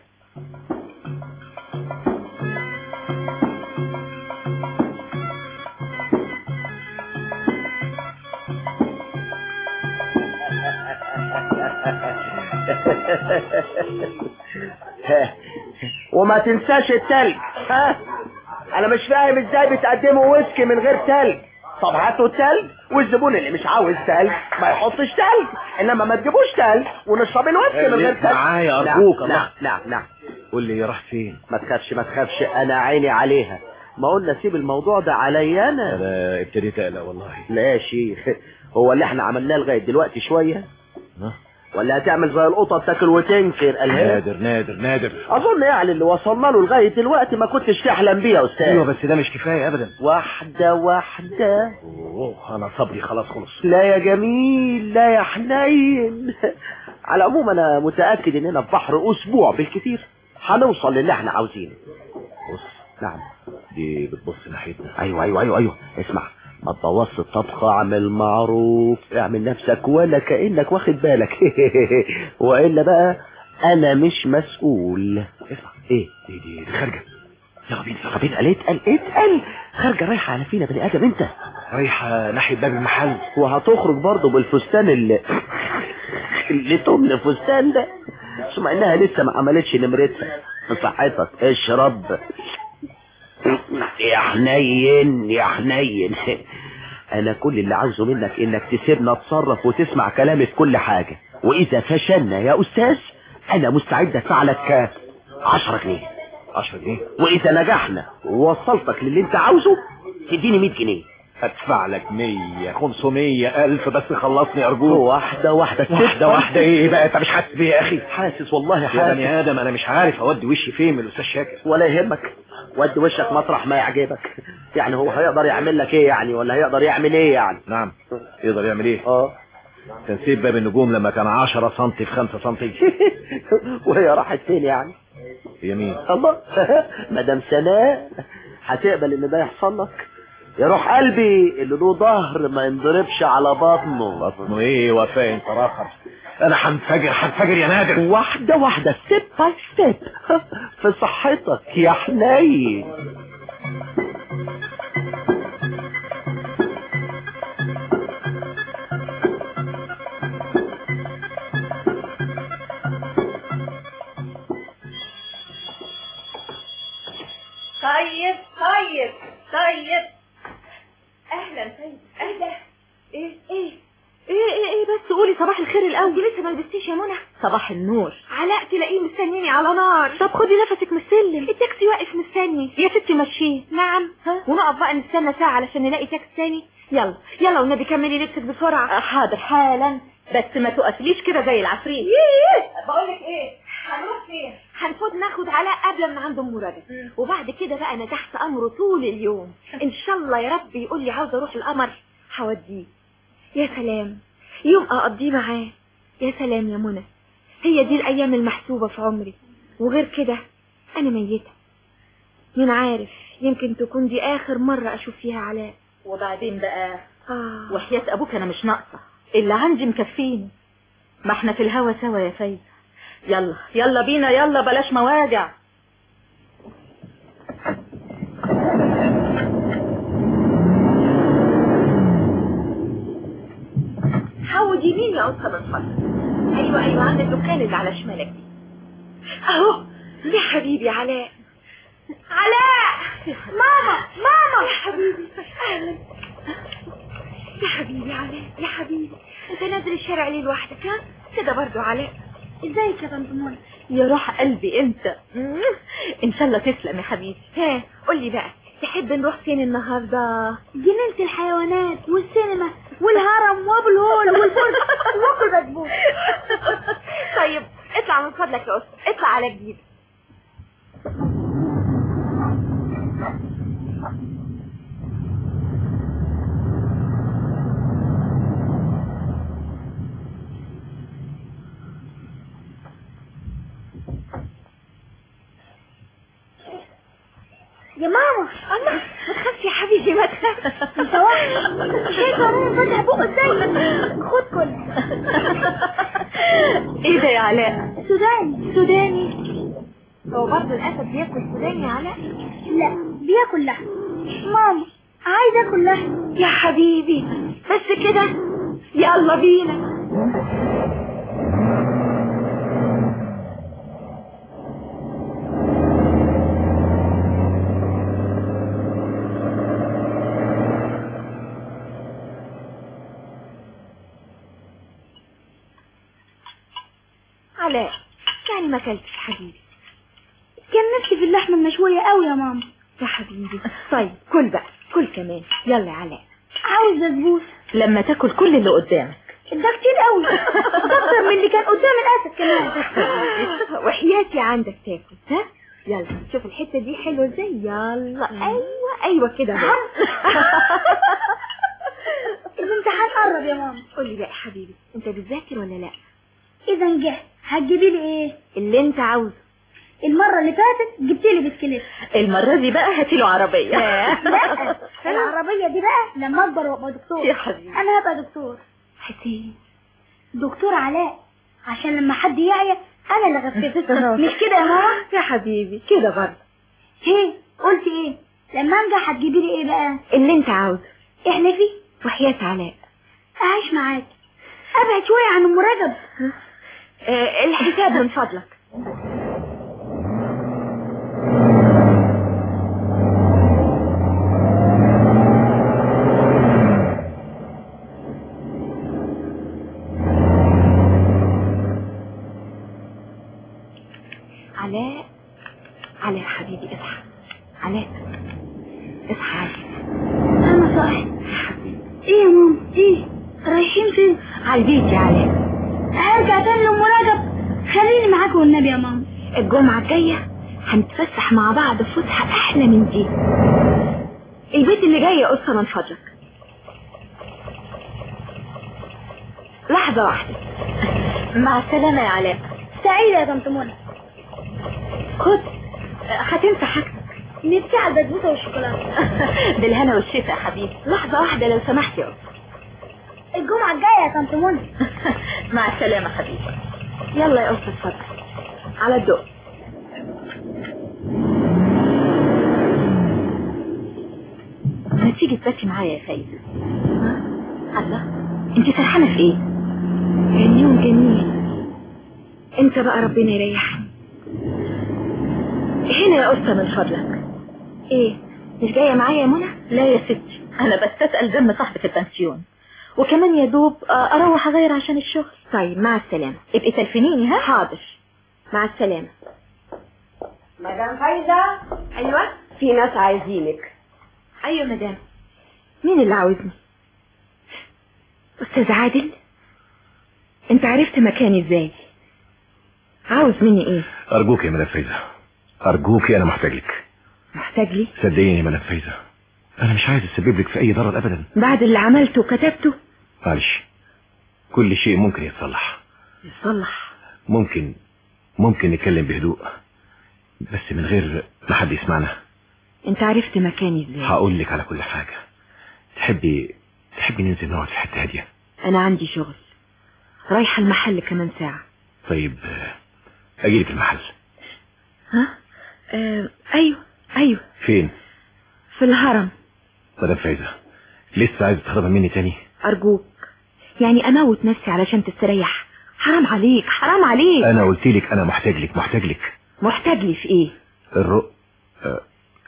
C: وما تنساش التلج ها انا مش فاهم ازاي بتقدموا ويسكي من غير تلج طب هاتوا التلج والزبون اللي مش عاوز تلج ما يحطش تلج انما ما تجيبوش تلج ونشرب الويسكي من غير تلج
I: معايا
C: نعم،
I: أرجوك،
C: نعم
I: الله.
C: نعم نعم
I: قول لي راح فين
C: ما تخافش ما تخافش انا عيني عليها ما قلنا سيب الموضوع ده عليا انا
I: انا ابتديت اقلق والله
C: لا يا شيخ هو اللي احنا عملناه لغايه دلوقتي شويه
I: ها؟
C: ولا هتعمل زي القطه تاكل وتنكر قالها
I: نادر نادر نادر
C: اظن يعني اللي وصلنا له لغايه دلوقتي ما كنتش تحلم بيه يا استاذ
I: ايوه بس ده مش كفايه ابدا
C: واحده واحده
I: اوه انا صبري خلاص خلص
C: لا يا جميل لا يا حنين على العموم انا متاكد اننا في بحر اسبوع بالكثير هنوصل للي احنا عاوزينه
I: بص
C: نعم
I: دي بتبص ناحيتنا
C: ايوه ايوه ايوه ايوه اسمع ما تبوظش الطبخة اعمل معروف اعمل نفسك ولا كأنك واخد بالك والا بقى انا مش مسؤول اسمع ايه
I: دي دي, دي خارجه يلا بينا يلا
C: طب اتقل اتقل اتقل خارجة رايحة على فينا بني ادم انت
I: رايحه ناحيه باب المحل
C: وهتخرج برضه بالفستان اللي اللي تمن فستان ده ثم انها لسه ما عملتش نمرتها صحتك اشرب يا حنين يا حنين انا كل اللي عاوزه منك انك تسيبنا اتصرف وتسمع كلامي في كل حاجة واذا فشلنا يا استاذ انا مستعد ادفع لك 10 جنيه
B: 10 جنيه
C: واذا نجحنا ووصلتك للي انت عاوزه تديني 100 جنيه
B: هدفع لك 100 500 ألف بس خلصني أرجوك
C: واحدة واحدة
B: واحدة واحدة إيه بقى أنت مش حاسس بيه يا أخي
C: حاسس والله
B: يا
C: حاسس
B: بني آدم أنا مش عارف أودي وشي فين من الأستاذ شاكر
C: ولا يهمك ود وشك مطرح ما يعجبك يعني هو هيقدر يعمل لك ايه يعني ولا هيقدر يعمل ايه يعني
B: نعم يقدر يعمل إيه
C: اه
B: تنسيب باب النجوم لما كان 10 سم في 5 سم
C: وهي راحت فين يعني
B: هي مين
C: الله مدام سناء هتقبل ان ده يحصل لك يا روح قلبي اللي له ظهر ما ينضربش على بطنه
B: بطنه ايه وفاء انت راخر انا هنفجر هنفجر يا نادر
C: واحدة واحدة ستيب باي ستيب في صحتك يا حنين
E: طيب طيب طيب اهلا طيب اهلا ايه ايه
A: ايه ايه ايه بس قولي صباح الخير الاول
E: انت لسه ما لبستيش يا منى
A: صباح النور
E: علاء تلاقيه مستنيني على نار
A: طب خدي نفسك من السلم
E: التاكسي واقف مستني
A: يا ستي مشيه
E: نعم
A: ها؟
E: ونقف بقى نستنى ساعة علشان نلاقي تاكسي تاني يلا يلا والنبي كملي لبسك بسرعة
A: آه، حاضر حالا بس ما تقفليش كده زي العفريت
E: بقول لك ايه هنروح فين هنفوت ناخد علاء قبل من عند ام رجب وبعد كده بقى انا تحت امره طول اليوم ان شاء الله يا رب يقول لي عاوز اروح القمر هوديه يا سلام يوم اقضيه معاه يا سلام يا منى هي دي الايام المحسوبه في عمري وغير كده انا ميته مين عارف يمكن تكون دي اخر مره اشوف فيها علاء
A: وبعدين بقى
E: آه.
A: وحياة ابوك انا مش ناقصة اللي عندي مكفيني ما احنا في الهوا سوا يا فايزة يلا يلا بينا يلا بلاش مواجع
E: حود يمين يا أنثى من فضلك أيوة أيوة عند الدكان اللي على شمالك دي أهو يا حبيبي علاء علاء ماما ماما يا حبيبي أهلا يا حبيبي علاء يا حبيبي أنت نازل الشارع ليه لوحدك ها كده برضو علاء ازيك يا طنط منى
A: يا روح قلبي انت ان شاء الله تسلم يا حبيبي
E: ها قولي بقى تحب نروح فين النهارده
K: جنينة الحيوانات والسينما والهرم وابو الهول والفرن وكل بسبوس
E: طيب اطلع من فضلك يا أسطى اطلع على جديد
K: يا ماما
E: الله ما تخافش يا حبيبي ما تخافش
K: انت واحد شايفه ماما فتح بقه ازاي خد كل
A: ايه ده يا علاء
K: سوداني
E: سوداني هو برضه الاسد بياكل سوداني يا علاء
K: لا بياكل لحم ماما عايز اكل لحم
E: يا حبيبي بس كده يلا بينا علاء يعني ما اكلتش حبيبي
K: كان نفسي في اللحمه المشويه قوي يا ماما
E: يا حبيبي طيب كل بقى كل كمان يلا يا علاء
K: عاوز بسبوس
A: لما تاكل كل اللي قدامك
K: ده كتير قوي اكتر من اللي كان قدام الاسد كمان
E: وحياتي عندك تاكل ها يلا شوف الحته دي حلوه ازاي يلا ايوه ايوه كده بقى.
K: الامتحان قرب يا ماما
E: قولي بقى يا حبيبي انت بتذاكر ولا لا
K: اذا نجحت هتجيبي لي ايه
E: اللي انت عاوزه
K: المره اللي فاتت جبت لي بسكليت
A: المرة دي بقى هاتي له عربية
K: لا العربيه دي بقى لما اكبر وابقى دكتور
A: يا حبيبي
K: انا هبقى دكتور
E: حسين
K: دكتور علاء عشان لما حد يعيا انا اللي غفزته مش كده يا ماما
E: يا حبيبي كده برضه
K: ايه قلت ايه لما انجح هتجيبي لي ايه بقى
E: اللي انت عاوزه
K: احلفي
E: وحياة علاء
K: اعيش معاك ابعد شويه عن ام رجب
E: آه الحساب من فضلك
M: رايحين فين
E: على البيت يا علاء
M: هرجع تاني لام رجب خليني معاك والنبي يا ماما
E: الجمعة الجاية هنتفسح مع بعض فسحة أحلى من دي البيت اللي جاي يا قصة من فضلك لحظة واحدة مع السلامة يا علاء
M: سعيدة يا طنط منى
E: خد هتنسى حاجتك
M: نفسي على البسبوسة والشوكولاتة
E: بالهنا والشفا يا حبيبي لحظة واحدة لو سمحت يا قصة
M: الجمعة الجاية يا طنط منى
E: مع السلامة حبيبي يلا يا قصة اتفضل على الدق ما تيجي تبكي معايا يا فايزة الله انت فرحانة في ايه كان يوم جميل انت بقى ربنا يريحني هنا يا قصة من فضلك ايه مش جاية معايا يا منى لا يا ستي انا بستسأل دم صاحبة البنسيون وكمان يا دوب آه، اروح اغير عشان الشغل طيب مع السلامة ابقي تلفنيني ها حاضر مع السلامة
N: مدام فايزة
E: ايوه
N: في ناس عايزينك
E: ايوه مدام مين اللي عاوزني استاذ عادل انت عرفت مكاني ازاي عاوز مني ايه
B: ارجوك يا مدام فايزة ارجوك انا محتاج لك
E: محتاج لي
B: صدقيني يا مدام فايزة انا مش عايز اسبب لك في اي ضرر ابدا
E: بعد اللي عملته وكتبته
B: معلش كل شيء ممكن يتصلح
E: يصلح
B: ممكن ممكن نتكلم بهدوء بس من غير ما حد يسمعنا
E: انت عرفت مكاني ازاي
B: هقول لك على كل حاجة تحبي تحبي ننزل نقعد في حتة هادية
E: انا عندي شغل رايحة المحل كمان ساعة
B: طيب آه، اجيلك المحل
E: ها آه ايوه ايوه
B: فين
E: في الهرم
B: مدام فايزة لسه عايزة تهربي مني تاني
E: ارجوك يعني اموت نفسي علشان تستريح حرام عليك حرام عليك
B: انا قلت لك انا محتاج لك محتاج لك
E: محتاج لي في ايه
B: الرؤ آه،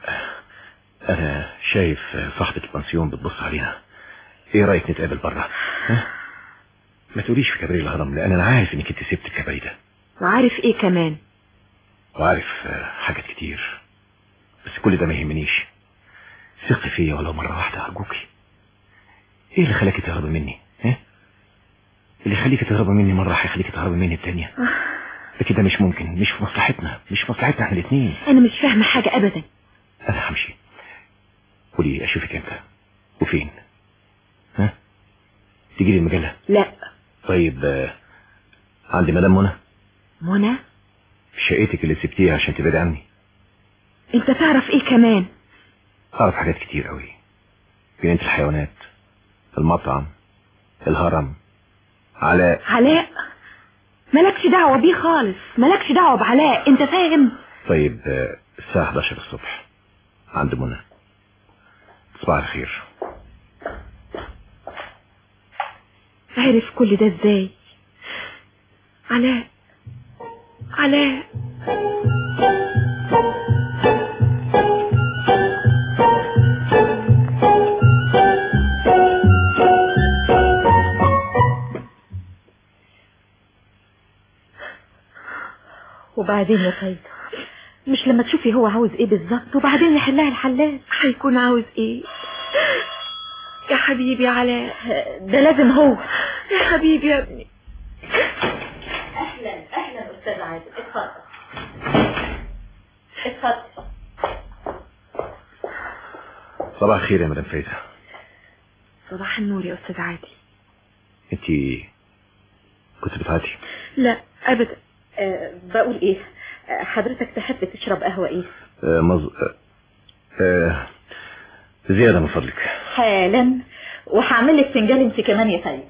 B: انا شايف آه، صاحبة البنسيون بتبص علينا ايه رأيك نتقابل بره ها؟ ما تقوليش في كباري الهرم لان انا عارف انك انت سبت الكباري ده
E: وعارف ايه كمان
B: وعارف آه، حاجات كتير بس كل ده ما يهمنيش ثقي فيا ولو مرة واحدة ارجوكي ايه اللي خلاكي تهربي مني ها اللي يخليكي تهربي مني مرة هيخليكي تهربي مني التانية لكن ده مش ممكن مش في مصلحتنا مش في مصلحتنا احنا الاثنين
E: انا مش فاهمة حاجة ابدا
B: انا همشي قولي اشوفك امتى وفين ها تيجي لي المجلة
E: لا
B: طيب آه، عندي مدام منى
E: منى
B: في شقتك اللي سبتيها عشان تبعد عني
E: انت تعرف ايه كمان
B: اعرف حاجات كتير قوي جنينة الحيوانات المطعم الهرم علاء
E: علاء مالكش دعوة بيه خالص مالكش دعوة بعلاء انت فاهم
B: طيب آه، الساعة 11 الصبح عند منى صباح الخير
E: عرف كل ده ازاي علاء علاء وبعدين يا فايدة مش لما تشوفي هو عاوز ايه بالظبط وبعدين يحلها الحلال هيكون عاوز ايه يا حبيبي علاء ده لازم هو يا حبيبي يا ابني
A: اهلا اهلا استاذ عادل اتفضل اتفضل
B: صباح الخير يا مدام فايزة
E: صباح النور يا استاذ عادل
B: انت كنت بتعدي
E: لا ابدا
A: أه بقول ايه أه حضرتك تحب تشرب قهوة ايه
B: آه، مز... آه، آه، زيادة من فضلك
A: حالا وهعمل لك فنجان انت كمان يا فايدة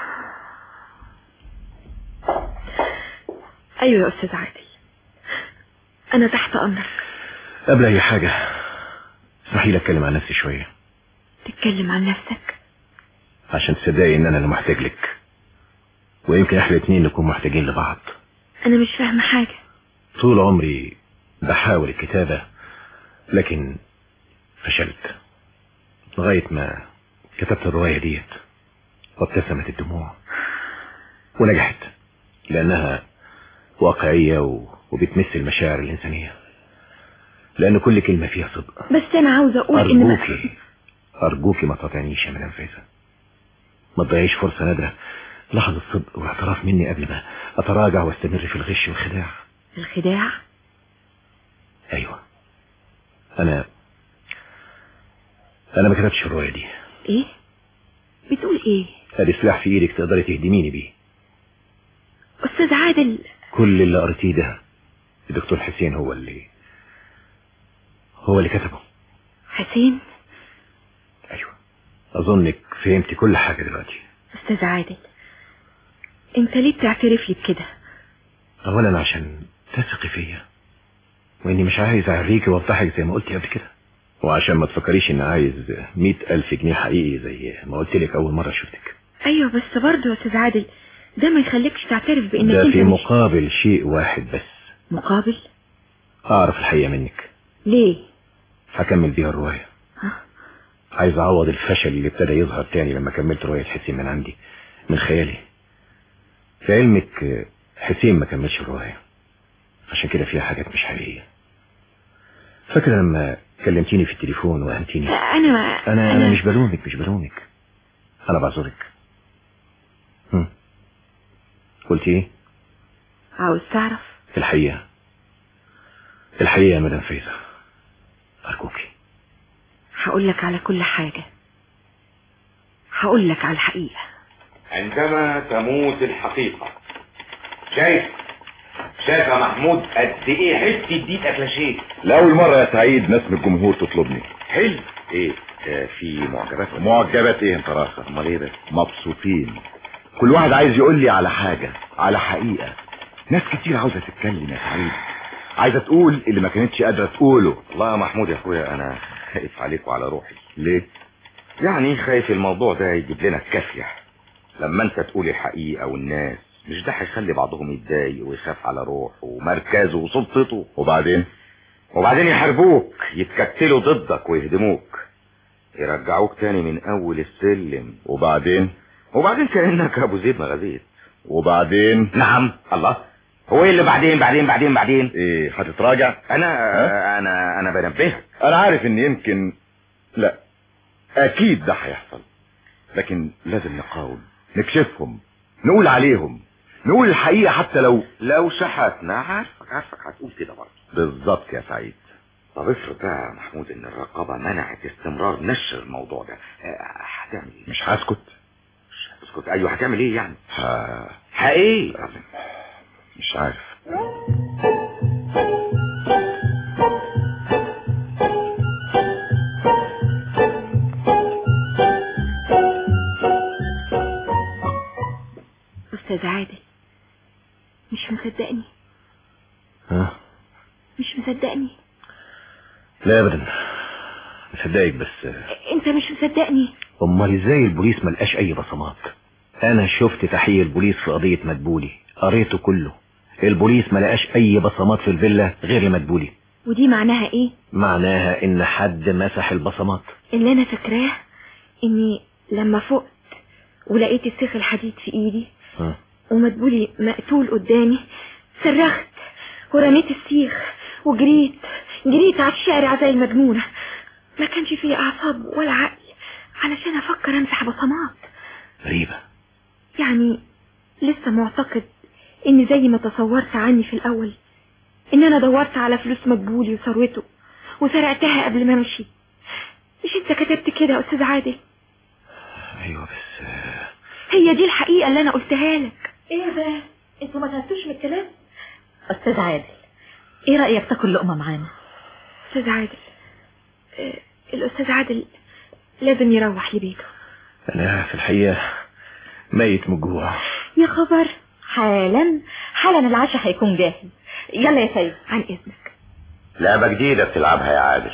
E: ايوه يا استاذ عادل انا تحت امرك
B: قبل اي حاجة اسمحي لي اتكلم عن نفسي شوية
E: تتكلم عن نفسك
B: عشان تصدقي ان انا اللي محتاج لك ويمكن احنا الاتنين نكون محتاجين لبعض
E: انا مش فاهمه حاجه
B: طول عمري بحاول الكتابة لكن فشلت لغاية ما كتبت الرواية ديت وابتسمت الدموع ونجحت لأنها واقعية و- وبتمس المشاعر الإنسانية لأن كل كلمة فيها صدق
E: بس انا عاوزه اقول ان ما-
B: أرجوكي أرجوكي ما تقاطعنيش يا مدام فايزة ما تضيعيش فرصة نادرة لحظة صدق واعتراف مني قبل ما اتراجع واستمر في الغش والخداع
D: الخداع
B: ايوه انا انا ما كتبتش الرواية دي
D: ايه بتقول ايه
B: ادي سلاح في ايدك تقدري تهدميني بيه
D: استاذ عادل
B: كل اللي قريتيه ده الدكتور حسين هو اللي هو اللي كتبه
D: حسين
B: اظنك فهمت كل حاجة دلوقتي
D: استاذ عادل انت ليه بتعترف لي بكده
B: اولا عشان تثقي فيا واني مش عايز اعريكي واوضحك زي ما قلت قبل كده وعشان ما تفكريش ان عايز مئة الف جنيه حقيقي زي ما قلت لك اول مرة شفتك
D: ايوه بس برضه يا استاذ عادل ده ما يخليكش تعترف بانك
B: ده
D: انت
B: في
D: مش
B: مقابل شيء واحد بس
D: مقابل
B: اعرف الحقيقة منك
D: ليه
B: هكمل بيها الرواية عايز اعوض الفشل اللي ابتدى يظهر تاني لما كملت رواية حسين من عندي من خيالي في علمك حسين ما كملش الرواية عشان كده فيها حاجات مش حقيقية فاكرة لما كلمتيني في التليفون وهمتيني
D: انا
B: انا انا مش بلومك مش بلومك انا بعذرك هم. قلت ايه
D: عاوز تعرف
B: الحقيقة الحقيقة يا مدام فايزة ارجوكي
D: هقول لك على كل حاجة هقول لك على الحقيقة
F: عندما تموت الحقيقة شايف شايف يا محمود قد ايه حتة دي اكلاشيه
G: لأول مرة يا سعيد ناس من الجمهور تطلبني
F: حلو ايه آه، في معجبات ولا
G: معجبات ايه انت راسك
F: امال ايه بس
G: مبسوطين كل واحد عايز يقول لي على حاجة على حقيقة ناس كتير عاوزة تتكلم يا سعيد عايزة تقول اللي ما كانتش قادرة تقوله
F: والله يا محمود يا اخويا انا خايف عليك وعلى روحي
G: ليه
F: يعني خايف الموضوع ده يجيب لنا الكافية لما انت تقول الحقيقة والناس مش ده هيخلي بعضهم يتضايق ويخاف على روحه ومركزه وسلطته
G: وبعدين
F: وبعدين يحاربوك يتكتلوا ضدك ويهدموك يرجعوك تاني من اول السلم
G: وبعدين
F: وبعدين كأنك ابو زيد ما غزيت
G: وبعدين
F: نعم الله هو ايه اللي بعدين بعدين بعدين بعدين
G: ايه هتتراجع
F: انا
G: ها؟
F: انا انا بنبهك
G: انا عارف ان يمكن لا اكيد ده هيحصل لكن لازم نقاوم نكشفهم نقول عليهم نقول الحقيقة حتى لو
F: لو شحتنا عارفك عارفك هتقول كده برضه
G: بالظبط يا سعيد
F: طب افرض بقى يا محمود ان الرقابة منعت استمرار نشر الموضوع ده آه، هتعمل ايه
G: مش هسكت
F: اسكت ايوه هتعمل ايه يعني
G: ها
F: ها ايه
G: مش عارف
D: استاذ عادل مش مصدقني
B: ها
D: مش مصدقني
B: لا ابدا مصدقك بس
D: انت مش مصدقني
B: امال ازاي البوليس ملقاش اي بصمات انا شفت تحقيق البوليس في قضية مدبولي قريته كله البوليس ملقاش اي بصمات في الفيلا غير لمدبولي
D: ودي معناها ايه
B: معناها ان حد مسح البصمات
D: اللي انا فاكراه اني لما فقت ولقيت السيخ الحديد في ايدي
B: ها.
D: ومدبولي مقتول قدامي صرخت ورميت السيخ وجريت جريت على الشارع زي المجنونة ما كانش فيه اعصاب ولا عقل علشان افكر امسح بصمات
B: غريبة
D: يعني لسه معتقد ان زي ما تصورت عني في الاول ان انا دورت على فلوس مقبولي وثروته وسرقتها قبل ما امشي مش انت كتبت كده يا استاذ عادل
B: ايوه بس
D: هي دي الحقيقة اللي انا قلتها لك
A: ايه ده انتوا ما تهتوش من الكلام استاذ عادل ايه رأيك تاكل لقمة معانا
D: استاذ عادل آه، الاستاذ عادل لازم يروح لبيته
B: انا في الحقيقة ميت من الجوع
A: يا خبر حالا حالا العشاء هيكون جاهز يلا يا سيد
D: عن اذنك
L: لعبة جديدة بتلعبها يا عادل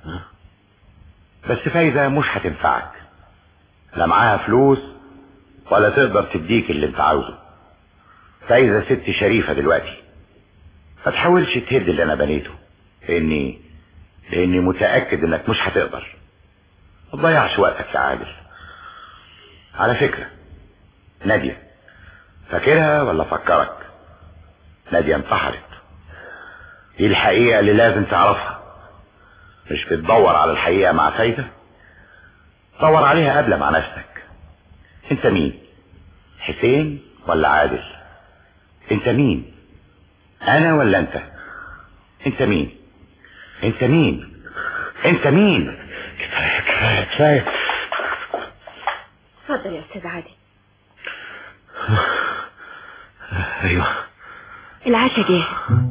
L: بس فايزة مش هتنفعك لا معاها فلوس ولا تقدر تديك اللي انت عاوزه فايزة ست شريفة دلوقتي ما تحاولش تهد اللي انا بنيته لاني لاني متأكد انك مش هتقدر ما تضيعش وقتك يا عادل على فكرة نادية فاكرها ولا فكرك نادية انتحرت دي الحقيقة اللي لازم تعرفها مش بتدور على الحقيقة مع فايدة دور عليها قبل مع نفسك انت مين حسين ولا عادل انت مين انا ولا انت انت مين انت مين انت مين
C: كفايه كفايه كفايه
E: اتفضل يا استاذ عادل
B: ايوه
E: العشاء جاهز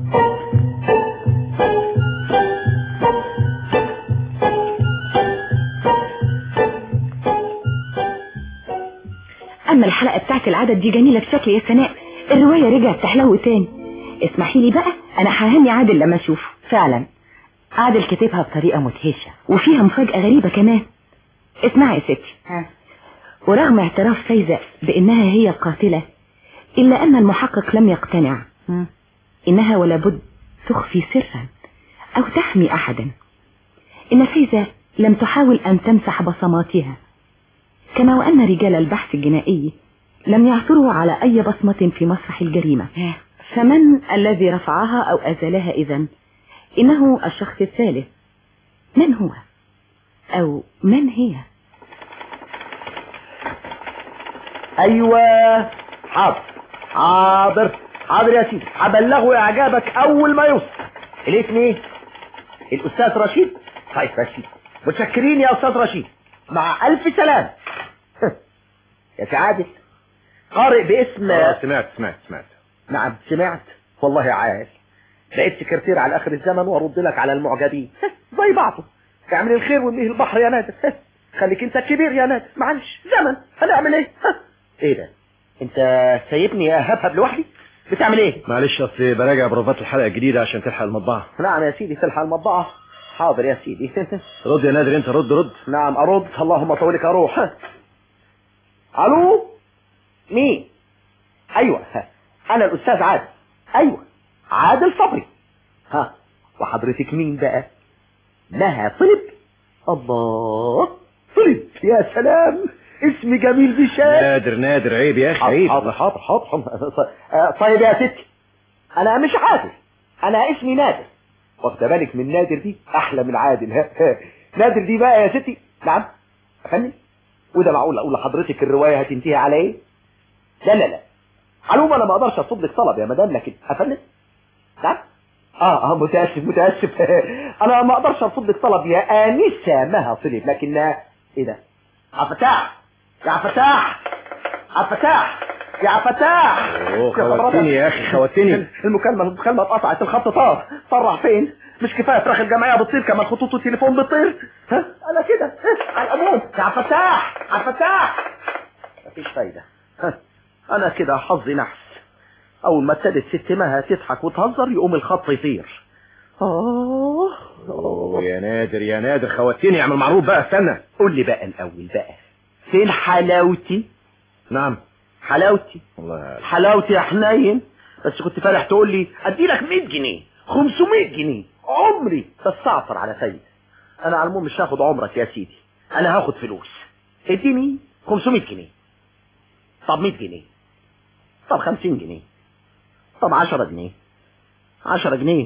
A: اما الحلقة بتاعت العدد دي جميلة بشكل يا سناء الرواية رجعت تحلو تاني اسمحي لي بقى انا ههني عادل لما اشوفه
J: فعلا عادل كتبها بطريقة مدهشة
A: وفيها مفاجأة غريبة كمان اسمعي يا ستي
J: ها.
A: ورغم اعتراف فايزة بانها هي القاتلة الا ان المحقق لم يقتنع
J: مم.
A: انها ولا بد تخفي سرا او تحمي احدا ان فايزة لم تحاول ان تمسح بصماتها كما وان رجال البحث الجنائي لم يعثروا على اي بصمة في مسرح الجريمة
J: ها.
A: فمن الذي رفعها او ازالها اذا انه الشخص الثالث من هو او من هي
C: ايوه حاضر حاضر حاضر يا سيدي هبلغه اعجابك اول ما يوصل الاسم ايه الاستاذ رشيد طيب رشيد متشكرين يا استاذ رشيد مع الف سلام يا سعادة قارئ باسم
B: آه، سمعت سمعت سمعت
C: نعم سمعت والله عال بقيت سكرتير على اخر الزمن وارد لك على المعجبين زي بعضه اعمل الخير وامليه البحر يا نادر خليك انت الكبير يا نادر معلش زمن هنعمل ايه ايه ده انت سايبني اهبهب لوحدي بتعمل ايه
B: معلش اصل براجع بروفات الحلقة الجديدة عشان تلحق المطبعة
C: نعم يا سيدي تلحق المطبعة حاضر يا سيدي
B: رد يا نادر انت رد رد
C: نعم ارد اللهم طولك اروح الو مين ايوه انا الاستاذ عادل ايوه عادل صبري ها وحضرتك مين بقى لها طلب الله طلب يا سلام اسم جميل بشان
B: نادر نادر عيب يا اخي عيب
C: حاضر حاضر حاضر حاضر آه، طيب يا ستي انا مش عادل انا اسمي نادر واخده بالك من نادر دي احلى من عادل ها ها. نادر دي بقى يا ستي نعم افندم وده معقول اقول لحضرتك الروايه هتنتهي على ايه لا لا لا علوم انا ما اقدرش اطلب لك طلب يا مدام لكن افندم نعم اه اه متاسف متاسف انا ما اقدرش ارفض لك طلب يا انسه مها طلب لكن ايه ده يا فتاح يا فتاح يا فتاح يا فتاح
B: اوه خوتني يا اخي خوتني
C: المكالمة المكالمة اتقطعت الخط طار طار راح فين مش كفاية فراخ الجمعية بتطير كمان خطوط التليفون بتطير ها انا كده ها، على العموم يا فتاح يا فتاح مفيش فايدة ها انا كده حظي نحس اول ما ابتدت ست مها تضحك وتهزر يقوم الخط يطير اه
B: اوه يا نادر يا نادر خوتني اعمل معروف بقى استنى
C: قول لي بقى الاول بقى فين حلاوتي
B: نعم
C: حلاوتي
B: والله
C: حلاوتي يا حنين بس كنت فالح تقول لي ادي لك 100 جنيه 500 جنيه عمري تستعطر على سيد انا على العموم مش هاخد عمرك يا سيدي انا هاخد فلوس اديني 500 جنيه طب 100 جنيه طب 50 جنيه طب 10 جنيه 10 جنيه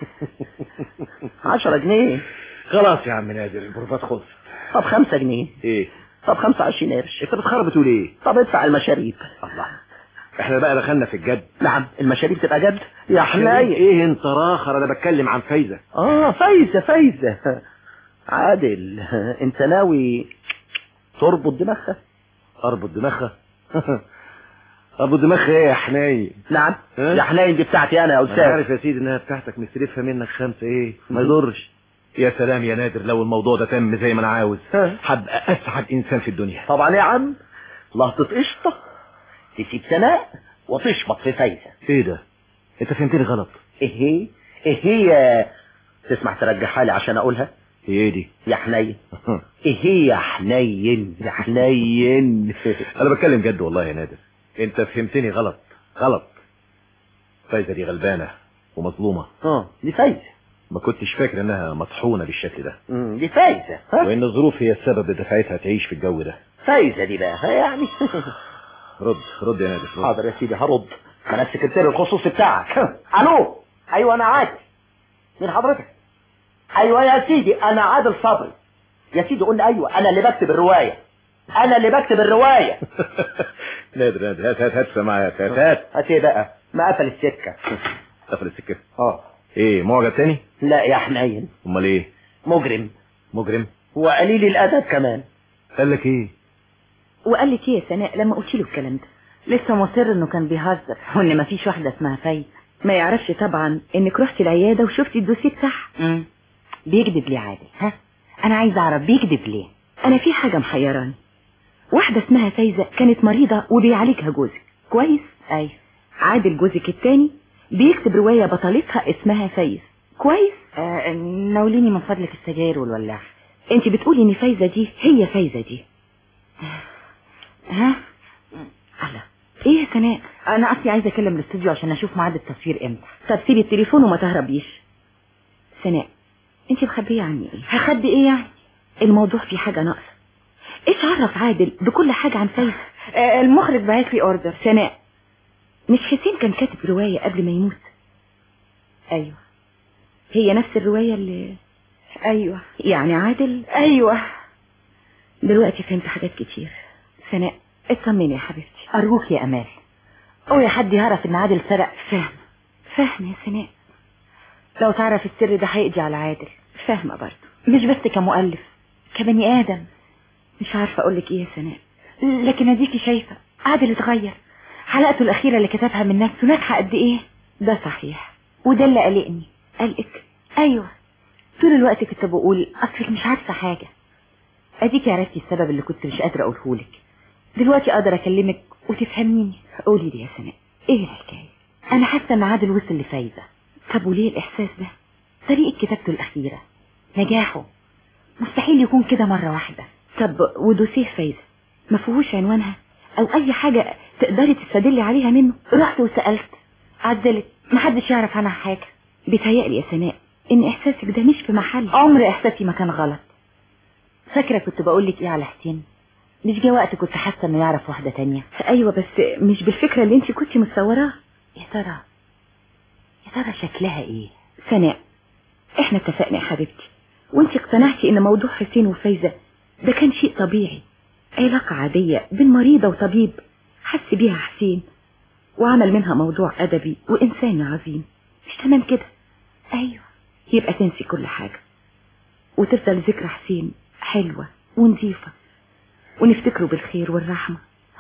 C: 10 جنيه
B: خلاص يا عم نادر البروفات خلصت
C: طب 5 جنيه
B: ايه
C: طب 25 قرش
B: انت بتخرب بتقول ايه
C: طب ادفع المشاريب
B: الله احنا بقى دخلنا في الجد
C: نعم المشاريب تبقى جد يا
B: شايف
C: حنين
B: ايه انت راخر انا بتكلم عن فايزة
C: اه فايزة فايزة عادل انت ناوي تربط دماغها
B: اربط دماغها اربط دماغها ايه يا حنين
C: نعم
B: ها؟
C: يا حنين دي بتاعتي انا يا
B: انا
C: استاذ
B: عارف يا سيدي انها بتاعتك مستلفها منك خمسة ايه ما يضرش يا سلام يا نادر لو الموضوع ده تم زي ما انا عاوز
C: ها.
B: هبقى اسعد انسان في الدنيا
C: طبعا يا عم لهطة قشطة تسيب سناء وتشبط في فايزة
B: ايه ده انت فهمتني غلط
C: ايه هي ايه هي تسمح ترجعها لي عشان اقولها
B: ايه دي
C: يا حنين ايه هي يا حنين يا حنين
B: انا بتكلم جد والله يا نادر انت فهمتني غلط غلط فايزة دي غلبانة ومظلومة
C: اه دي فايزة
B: ما كنتش فاكر انها مطحونة بالشكل ده
C: مم، دي فايزة ها؟
B: وان الظروف هي السبب اللي دفعتها تعيش في الجو ده
C: فايزة دي بقى ها يعني
B: رد رد يا نادر رد
C: حاضر يا سيدي هرد ما انا السكرتير الخصوصي بتاعك الو ايوه انا عادل مين حضرتك ايوه يا سيدي انا عادل صبري يا سيدي قلنا ايوه انا اللي بكتب الروايه انا اللي بكتب الروايه
B: نادر نادر هات هات هات سماعة هات هات هات
C: هات ايه بقى ما قفل السكه
B: قفل السكة
C: اه
B: ايه معجب تاني
C: لا يا حنين
B: امال ايه
C: مجرم
B: مجرم
C: وقليل الادب كمان
B: قال لك ايه
A: وقال لك ايه يا سناء لما قلت له الكلام ده
J: لسه مصر انه كان بيهزر وان مفيش واحدة اسمها فايدة
A: ما يعرفش طبعا انك رحتي العياده وشفتي الدوسيه بتاعها
J: امم بيكذب ليه عادل ها انا عايز اعرف بيكذب ليه
A: انا في حاجه محيراني واحده اسمها فايزه كانت مريضه وبيعالجها جوزك كويس
J: ايوه
A: عادل جوزك التاني بيكتب روايه بطلتها اسمها فايز كويس
J: آه ناوليني من فضلك السجاير والولاعة
A: انت بتقولي ان فايزه دي هي فايزه دي
J: ها
A: على ايه يا سناء
J: انا اصلي عايزه اكلم الاستوديو عشان اشوف ميعاد التصوير امتى
A: طب سيبي التليفون وما تهربيش سناء انت مخبيه عني ايه
J: هخبي ايه يعني
A: الموضوع فيه حاجه ناقصه ايش عرف عادل بكل حاجه عن فايزه
J: آه المخرج بعت لي اوردر
A: سناء مش حسين كان كاتب روايه قبل ما يموت
J: ايوه
A: هي نفس الروايه اللي
J: ايوه
A: يعني عادل
J: ايوه
A: دلوقتي فهمت حاجات كتير سناء اطمني يا حبيبتي
J: ارجوك يا امال اوعي حد يعرف ان عادل سرق
A: فاهم فاهمه يا سناء
J: لو تعرف السر ده هيقضي على عادل
A: فاهمه برضه
J: مش بس كمؤلف كبني ادم
A: مش عارفه اقول لك ايه يا سناء
J: لكن اديكي شايفه عادل اتغير حلقته الاخيره اللي كتبها من نفسه ناجحه قد ايه
A: ده صحيح
J: وده اللي قلقني
A: قلقك
J: ايوه طول الوقت كنت بقول اصلك مش عارفه حاجه اديكي عرفتي السبب اللي كنت مش قادره اقوله لك دلوقتي اقدر اكلمك وتفهميني
A: قولي لي يا سناء ايه الحكايه
J: انا حاسه ان عادل وصل لفايزه
A: طب وليه الاحساس ده
J: طريقه كتابته الاخيره نجاحه مستحيل يكون كده مره واحده
A: طب ودوسيه فايزه ما فيهوش عنوانها او اي حاجه تقدري تستدلي عليها منه
J: رحت وسالت عدلت محدش يعرف عنها حاجه
A: بيتهيألي يا سناء ان احساسك ده مش في محل
J: عمر احساسي ما كان غلط فاكره كنت بقول لك ايه على حسين مش جه وقت كنت حاسه انه يعرف واحده تانية
A: ايوه بس مش بالفكره اللي انت كنت متصوراها
J: يا ترى يا ترى شكلها ايه
A: سناء احنا اتفقنا يا حبيبتي وانت اقتنعتي ان موضوع حسين وفايزه ده كان شيء طبيعي علاقه عاديه بين مريضه وطبيب حس بيها حسين وعمل منها موضوع ادبي وانساني عظيم مش تمام كده
J: ايوه
A: يبقى تنسي كل حاجه وتفضل ذكرى حسين حلوه ونظيفه ونفتكره بالخير والرحمة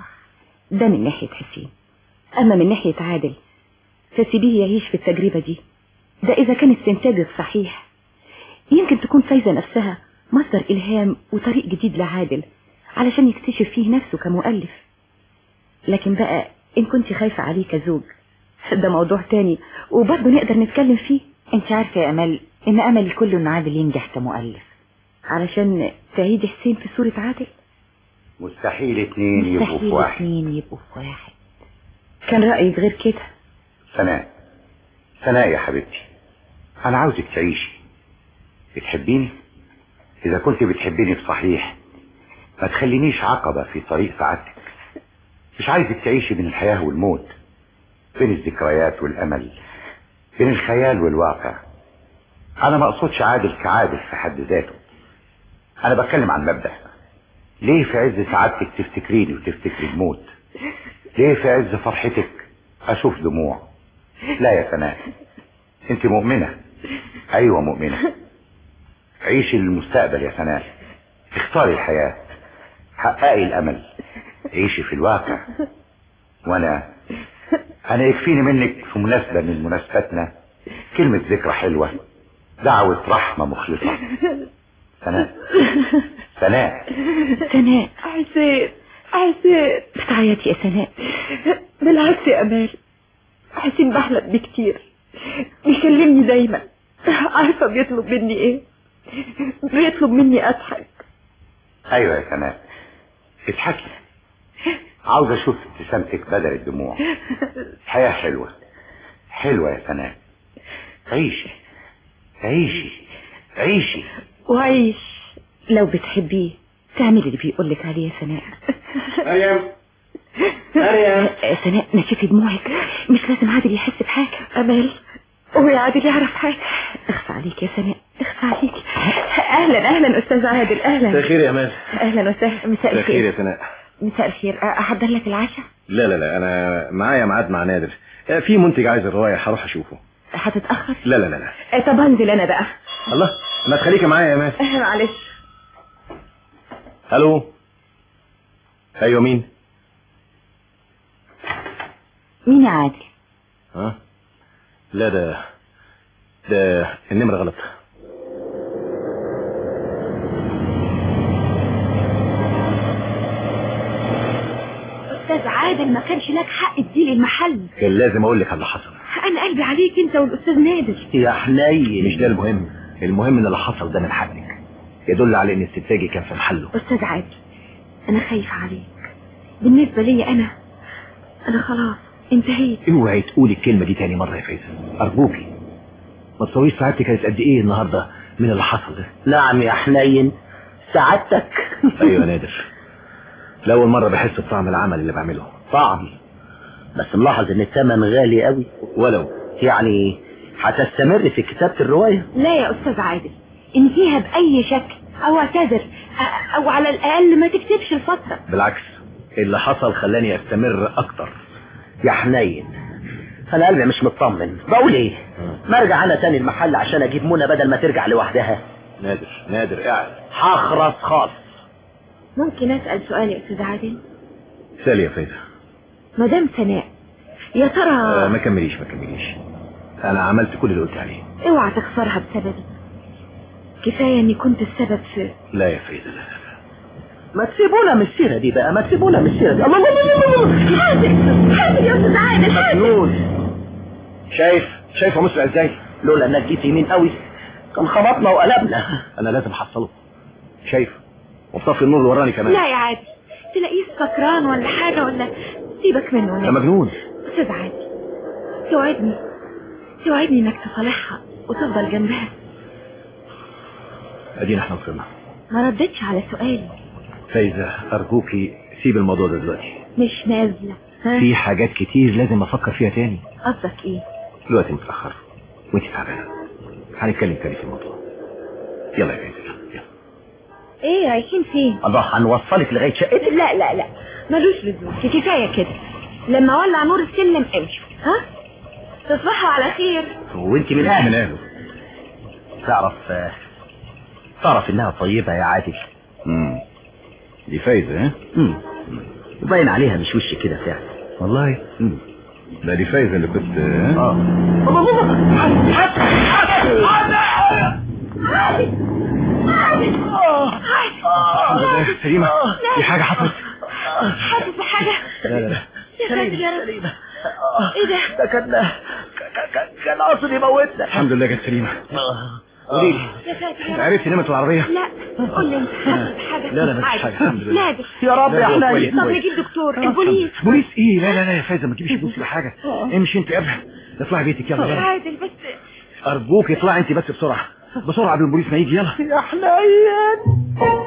A: ده من ناحية حسين أما من ناحية عادل فسيبيه يعيش في التجربة دي ده إذا كان استنتاجك صحيح يمكن تكون فايزة نفسها مصدر إلهام وطريق جديد لعادل علشان يكتشف فيه نفسه كمؤلف لكن بقى إن كنت خايفة عليه كزوج ده موضوع تاني وبرضه نقدر نتكلم فيه
J: انت عارفة يا أمل إن أملي كله إن عادل ينجح كمؤلف
A: علشان تعيد حسين في صورة عادل
L: مستحيل اتنين يبقوا في
J: مستحيل
L: واحد
J: اتنين يبقوا في واحد
A: كان رأيك غير كده
L: سناء سناء يا حبيبتي انا عاوزك تعيشي بتحبيني اذا كنت بتحبيني بصحيح ما تخلينيش عقبة في طريق سعادتك مش عايزك تعيشي بين الحياة والموت بين الذكريات والامل بين الخيال والواقع انا ما اقصدش عادل كعادل في حد ذاته انا بتكلم عن مبدأ ليه في عز سعادتك تفتكريني وتفتكري الموت ليه في عز فرحتك اشوف دموع لا يا سناء انت مؤمنة ايوه مؤمنة عيشي للمستقبل يا سناء اختاري الحياة حققي الامل عيشي في الواقع وانا انا يكفيني منك في مناسبة من مناسباتنا كلمة ذكرى حلوة دعوة رحمة مخلصة سناء سناء
A: سناء
D: حسين حسين
A: بتعيطي يا سناء
D: بالعكس يا امال حسين بحلم بكتير بيكلمني دايما عارفه بيطلب مني ايه بيطلب مني اضحك
L: ايوه يا سناء اضحكي عاوز اشوف ابتسامتك بدل الدموع حياة حلوة حلوة يا سناء عيشي عيشي عيشي
A: وعيش لو بتحبيه تعملي اللي بيقولك عليه يا سناء
H: مريم مريم
A: آه، سناء نشفي دموعك مش لازم عادل يحس بحاجة
D: امال
A: ويا عادل يعرف حاجة اخفى عليك يا سناء اخفى عليك اهلا اهلا استاذ عادل اهلا
B: مساء الخير يا مال
A: اهلا وسهلا مساء
B: مساء الخير يا
A: الخير
B: سناء
A: مساء الخير احضر لك العشاء
B: لا لا لا انا معايا ميعاد مع نادر آه، في منتج عايز الرواية هروح اشوفه
A: هتتأخر
B: لا لا لا لا
A: آه، طب هنزل انا بقى
B: الله ما تخليكي معايا يا مال
A: آه، معلش
B: الو ايوه مين
A: مين يا عادل
B: ها لا ده ده النمرة غلط
D: استاذ عادل ما كانش لك حق تديلي المحل
B: كان لازم اقول لك على اللي حصل
D: انا قلبي عليك انت والاستاذ نادر
B: يا حنين مش ده المهم المهم ان اللي حصل ده من حقك يدل على ان الستاجي كان في محله
D: استاذ عادل انا خايفة عليك بالنسبة لي انا انا خلاص انتهيت
B: اوعي تقولي الكلمة دي تاني مرة يا فايزة ارجوكي ما تصوريش سعادتي كانت قد ايه النهاردة من اللي حصل ده
C: نعم يا حنين سعادتك
B: ايوه نادر لأول مرة بحس بطعم العمل اللي بعمله
C: طعم بس ملاحظ ان الثمن غالي قوي
B: ولو
C: يعني هتستمر في كتابة الرواية
D: لا يا استاذ عادل ان فيها باي شكل او اعتذر أ- او على الاقل ما تكتبش الفترة
B: بالعكس اللي حصل خلاني استمر اكتر
C: يا حنين انا قلبي مش مطمن بقول ايه ما ارجع انا تاني المحل عشان اجيب منى بدل ما ترجع لوحدها
B: نادر نادر قاعد
C: هخرس خالص
D: ممكن اسأل سؤال يا استاذ عادل
B: سالي يا فايزة
D: مدام سناء يا
B: آه
D: ترى
B: ما كمليش ما كمليش انا عملت كل اللي قلت عليه
D: اوعى تخسرها بسببي كفاية اني كنت السبب في
B: لا يا فايزة لا لا
C: ما تسيبونا من السيرة دي بقى ما تسيبونا من السيرة دي الله الله الله الله الله
D: حاسب حاسب يا استاذ عادل حاسب
C: مجنون
B: شايف شايف يا مسرع ازاي
C: لولا انك جيت يمين قوي كان خبطنا وقلبنا
B: انا لازم احصله شايف وطفي النور اللي وراني كمان
D: لا يا عادل تلاقيه سكران ولا حاجة ولا سيبك منه
B: ده مجنون
D: استاذ عادل توعدني توعدني انك تصالحها وتفضل جنبها
B: ادينا احنا وصلنا
D: ما ردتش على سؤالي
B: فايزة ارجوكي سيب الموضوع ده دلوقتي
D: مش نازلة ها
B: في حاجات كتير لازم افكر فيها تاني
D: قصدك ايه
B: دلوقتي متأخر وانت تعبانة هنتكلم تاني في الموضوع يلا يا فايزة يلا
D: ايه رايحين فين
C: الله هنوصلك لغاية شقتك
D: لا لا لا ملوش لزوم كفاية كده لما ولع نور السلم امشوا ها تصبحوا على خير
C: وانت من
B: من
C: اهل
B: اهله
C: تعرف آه، تعرف انها طيبة يا عادل
B: امم دي فايزة ها
C: امم وباين عليها مش وش كده فعلا
B: والله
C: امم
B: ده دي فايزة اللي كنت ها؟
C: اه
B: الحمد لله سليمة في حاجة حصلت
D: حاسس بحاجة
B: لا لا لا
D: يا ساتر يا رب
C: سليمة
D: ايه ده
C: ده كان كان- كان- كان قاصد يموتنا
B: الحمد لله جت سليمة قولي لي
D: يا ساتر يا
B: انت
D: رب
B: عرفت نمت العربية
D: لا قول لي انت حاسس بحاجة
B: لا لا مفيش
D: عادي.
B: حاجة الحمد لله
D: نادر
C: يا رب يا
B: لا،
C: حنين
B: كويس.
D: طب نجيب دكتور البوليس
B: بوليس ايه لا لا لا يا فايزة ما تجيبش بوليس ولا حاجة امشي انت قبل اطلعي بيتك يلا يلا
D: عادل بس
B: ارجوك اطلعي انت بس بسرعة بسرعة قبل البوليس ما يجي يلا
C: يا حنين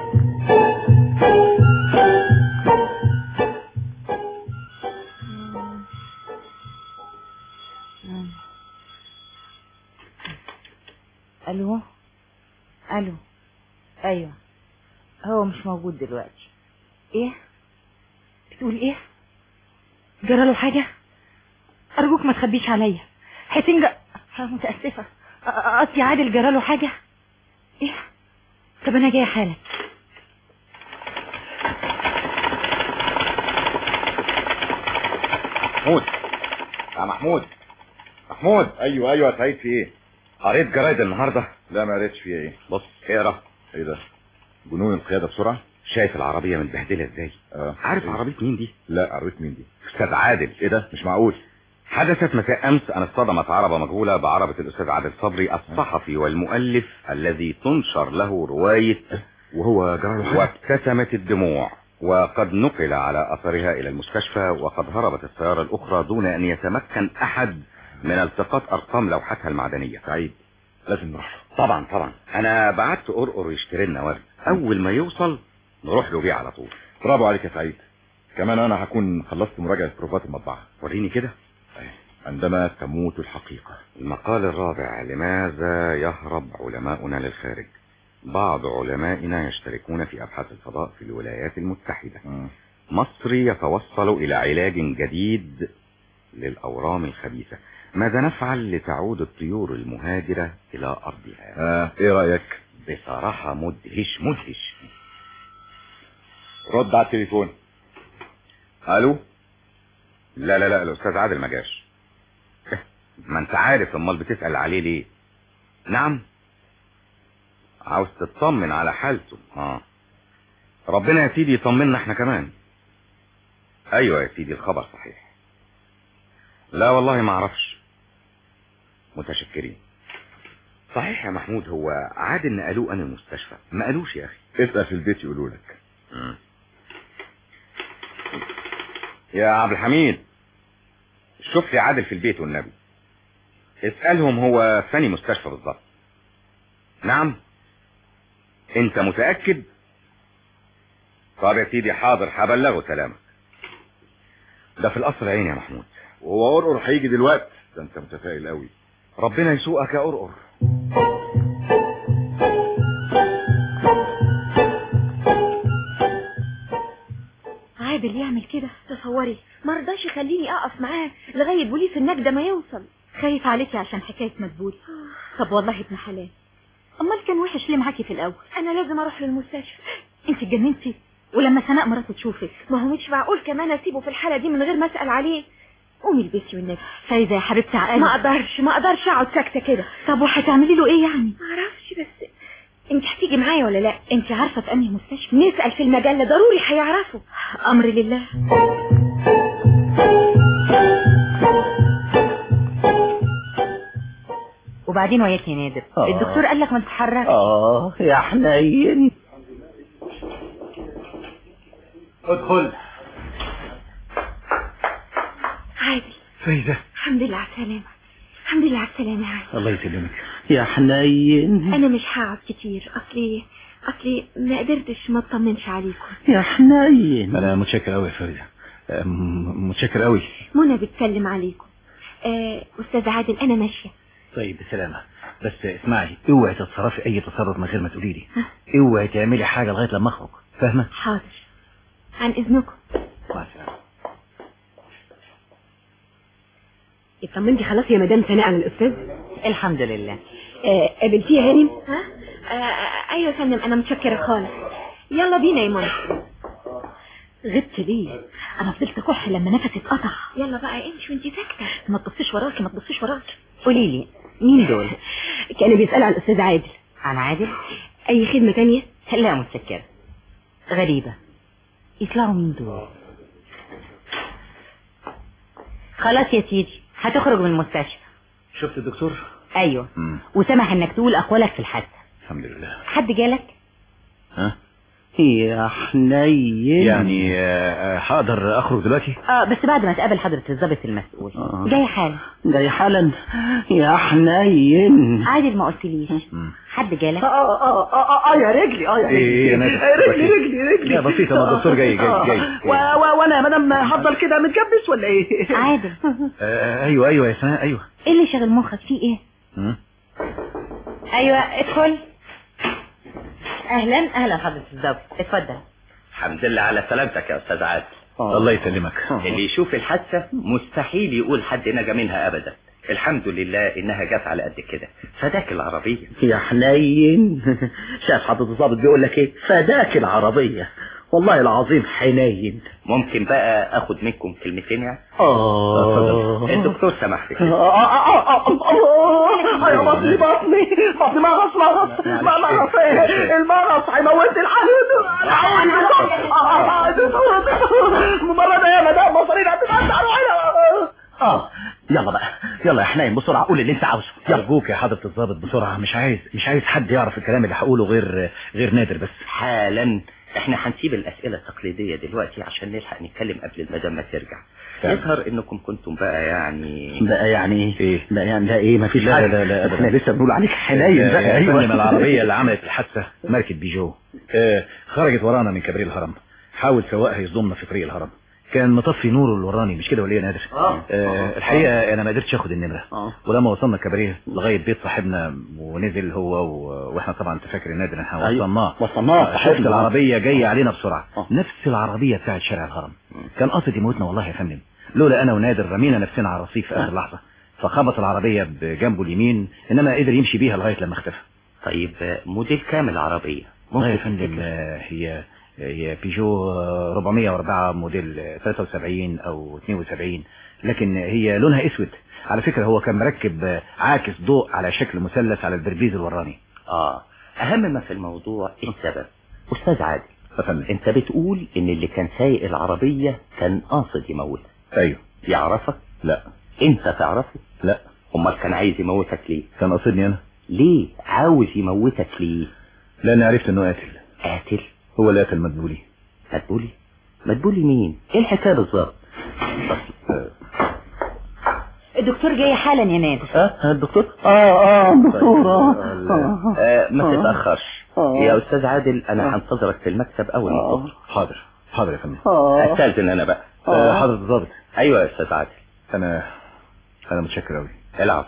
J: الو الو ايوه هو مش موجود دلوقتي ايه بتقول ايه جرى حاجه ارجوك ما تخبيش عليا حسين جا... آه، متاسفه أ- أ- قصدي عادل جرى له حاجه ايه طب انا جايه حالا
G: محمود يا محمود محمود ايوه ايوه يا سعيد في ايه
F: قريت جرايد النهارده
G: لا ما قريتش فيها ايه
F: بص اقرا
G: ايه ده جنون القياده بسرعه
F: شايف العربيه متبهدله ازاي
G: اه
F: عارف
G: إيه؟
F: عربيه مين دي
G: لا قريت مين دي
F: استاذ عادل
G: ايه ده مش معقول
F: حدثت مساء امس ان اصطدمت عربه مجهوله بعربه الاستاذ عادل صبري الصحفي والمؤلف الذي تنشر له روايه
G: وهو جرى له حاجه
F: وابتسمت الدموع وقد نقل على اثرها الى المستشفى وقد هربت السياره الاخرى دون ان يتمكن احد من التقاط ارقام لوحتها المعدنيه
G: سعيد لازم نروح له
F: طبعا طبعا انا بعت قرقر يشتري لنا ورد اول ما يوصل نروح له بيه على طول
G: برافو عليك يا سعيد كمان انا هكون خلصت مراجعه بروفات المطبعه
F: وريني كده
G: عندما تموت الحقيقة
F: المقال الرابع لماذا يهرب علماؤنا للخارج بعض علمائنا يشتركون في أبحاث الفضاء في الولايات المتحدة مصر يتوصل إلى علاج جديد للأورام الخبيثة ماذا نفعل لتعود الطيور المهاجرة إلى أرضها
G: آه ايه رأيك
F: بصراحة مدهش مدهش
G: رد على التليفون الو
F: لا لا لا الأستاذ عادل ما جاش ما انت عارف امال بتسأل عليه ليه نعم عاوز تطمن على حالته اه ربنا يا سيدي يطمنا احنا كمان ايوه يا سيدي الخبر صحيح لا والله ما اعرفش متشكرين صحيح يا محمود هو عاد ان قالوه انا المستشفى ما قالوش يا اخي
G: اسأل في البيت يقولوا لك
F: مم. يا عبد الحميد شوف لي عادل في البيت والنبي اسألهم هو ثاني مستشفى بالظبط نعم انت متأكد طب يا سيدي حاضر هبلغه سلامك ده في القصر عيني يا محمود
G: وهو قرقر هيجي دلوقتي ده انت متفائل قوي
F: ربنا يسوقك يا قرقر
D: عادل يعمل كده تصوري ما رضاش يخليني اقف معاه لغايه بوليس النجده ما يوصل
J: خايف عليكي عشان حكاية مدبولي طب والله ابن حلال امال كان وحش ليه معاكي في الاول
D: انا لازم اروح للمستشفى
J: انت اتجننتي ولما سناء مراته تشوفك
D: ما هو مش معقول كمان اسيبه في الحاله دي من غير ما اسال عليه قومي البسي والنبي
J: فايزة يا حبيبتي عقلي
D: ما اقدرش ما اقدرش اقعد ساكته كده
J: طب وهتعملي له ايه يعني
D: ما اعرفش بس انت هتيجي معايا ولا لا
J: انت عارفة في انهي مستشفى
D: نسال في المجله ضروري هيعرفوا
J: امر لله وبعدين وياك يا نادر
C: آه.
J: الدكتور قال لك ما تتحركش
C: اه يا حنين
I: ادخل
D: عادي
B: فايزة
D: الحمد لله على السلامه الحمد لله على السلامه يا عادي
B: الله يسلمك
C: يا حنين
D: انا مش هقعد كتير اصلي اصلي ما قدرتش ما اطمنش عليكم
C: يا حنين
B: انا متشكر قوي يا فايزة أم- متشكر قوي
D: منى بتكلم عليكم آه استاذ عادل انا ماشيه
B: طيب بسلامة بس اسمعي اوعي تتصرفي اي تصرف من غير ما تقولي لي اوعي تعملي حاجة لغاية لما اخرج فاهمة
D: حاضر عن اذنكم
B: مع السلامة
N: اطمنتي خلاص يا مدام سناء على الاستاذ
J: الحمد لله
N: آه قابلتيه يا هانم
D: ها آه آه، ايوه يا فندم انا متشكره خالص يلا بينا يا منى
J: غبت ليه انا فضلت كح لما نفسي اتقطع
D: يلا بقى امشي وانتي ساكته
J: ما تبصيش وراكي ما تبصيش وراكي قولي لي مين دول
N: كان بيسأل على الاستاذ عادل
J: عن عادل
N: اي خدمة تانية
J: لا متشكرة غريبة يطلعوا مين دول خلاص يا سيدي هتخرج من المستشفى
B: شفت الدكتور
J: ايوه
B: مم.
J: وسمح انك تقول اقوالك في الحادثة
B: الحمد لله
J: حد جالك
B: ها
C: يا حنين
B: يعني آه، آه، هقدر اخرج دلوقتي
J: اه بس بعد ما تقابل حضرة الضابط المسؤول
C: آه.
J: جاي حالا
C: جاي حالا يا حنين
J: عادل ما قلتليش حد جالك
N: اه اه اه اه يا رجلي اه يا
B: ايه ايه يا
N: رجلي
B: نادر
N: رجلي رجلي رجلي
B: لا بسيطة ما الدكتور جاي جاي جاي
C: و... و... وانا يا مدام هفضل كده متجبس ولا ايه
J: عادل
B: آه، ايوه ايوه يا سناء ايوه
J: ايه اللي شاغل مخك فيه ايه
B: مم.
J: ايوه ادخل اهلا اهلا حضرة الضابط اتفضل
O: الحمد لله على سلامتك يا استاذ عادل
B: الله يسلمك
O: اللي يشوف الحادثة مستحيل يقول حد نجا منها ابدا الحمد لله انها جت على قد كده فداك العربية
C: يا حنين شاف حضرة الضابط بيقول لك ايه فداك العربية والله العظيم حنين
O: ممكن بقى اخد منكم كلمتين يعني
C: اه
O: الدكتور سمح لي
C: يا بطني بطني بطني مغص مغص ما مغص ايه المغص هيموت الحنين ممرضة يا مدام مصرين هتتقطع روحنا اه يلا بقى يلا يا حنين بسرعة قول اللي انت عاوزه يلا
B: ارجوك يا حضرة الضابط بسرعة مش عايز مش عايز حد يعرف الكلام اللي هقوله غير غير نادر بس
O: حالا احنا هنسيب الاسئلة التقليدية دلوقتي عشان نلحق نتكلم قبل المدام ما ترجع
B: فعلا.
O: يظهر انكم كنتم بقى يعني
C: بقى يعني
B: ايه
C: بقى يعني ده ايه مفيش
B: لا
C: حاجة
B: لا لا
C: احنا
B: أبداً.
C: لسه بنقول عليك حنين
B: يا-
C: بقى
B: يا
C: ايوه
B: فندم العربية اللي عملت الحادثة ماركة بيجو آه، خرجت ورانا من كبريل الهرم حاول سواقها يصدمنا في طريق الهرم كان مطفي نوره اللي وراني مش كده ولا ايه يا نادر
C: آه.
B: آه الحقيقه انا ما قدرتش اخد النمره
C: آه.
B: ولما وصلنا الكباريه لغايه بيت صاحبنا ونزل هو و... واحنا طبعا انت فاكر يا نادر احنا
C: أيوة.
B: وصلناه
C: وصلناه،
B: آه،
C: صاحبنا.
B: شفت العربيه جايه علينا بسرعه
C: آه.
B: نفس العربيه بتاعت شارع الهرم كان قاصد يموتنا والله يا فندم لولا انا ونادر رمينا نفسنا على الرصيف في اخر لحظه فخبط العربيه بجنبه اليمين انما قدر يمشي بيها لغايه لما اختفى
O: طيب آه، موديل كام العربية
B: والله يا فندم آه، هي هي بيجو آه، 404 موديل آه، 73 او 72 لكن هي لونها اسود على فكرة هو كان مركب آه، عاكس ضوء على شكل مثلث على البربيز الوراني
O: اه اهم ما في الموضوع السبب استاذ عادل
B: فندم
O: انت بتقول ان اللي كان سايق العربية كان قاصد يموتك
B: ايوه
O: يعرفك
B: لا
O: انت تعرفه
B: لا
O: امال كان عايز يموتك ليه
B: كان قصدني انا
O: ليه عاوز يموتك ليه
B: لان عرفت انه قاتل
O: قاتل
B: هو اللي قتل مدبولي
O: مدبولي مدبولي مين ايه الحكايه بالظبط
J: الدكتور جاي حالا يا نادر
O: اه الدكتور
C: اه اه دكتور اه
O: آه ما تتاخرش
C: آه.
O: يا استاذ عادل انا هنتظرك في المكتب اول ما
C: آه.
O: تخرج
B: حاضر حاضر يا فندم
C: اه
O: استاذن انا بقى
B: آه، حضرة الضابط
O: ايوه يا استاذ عادل
B: انا انا متشكر قوي
O: العب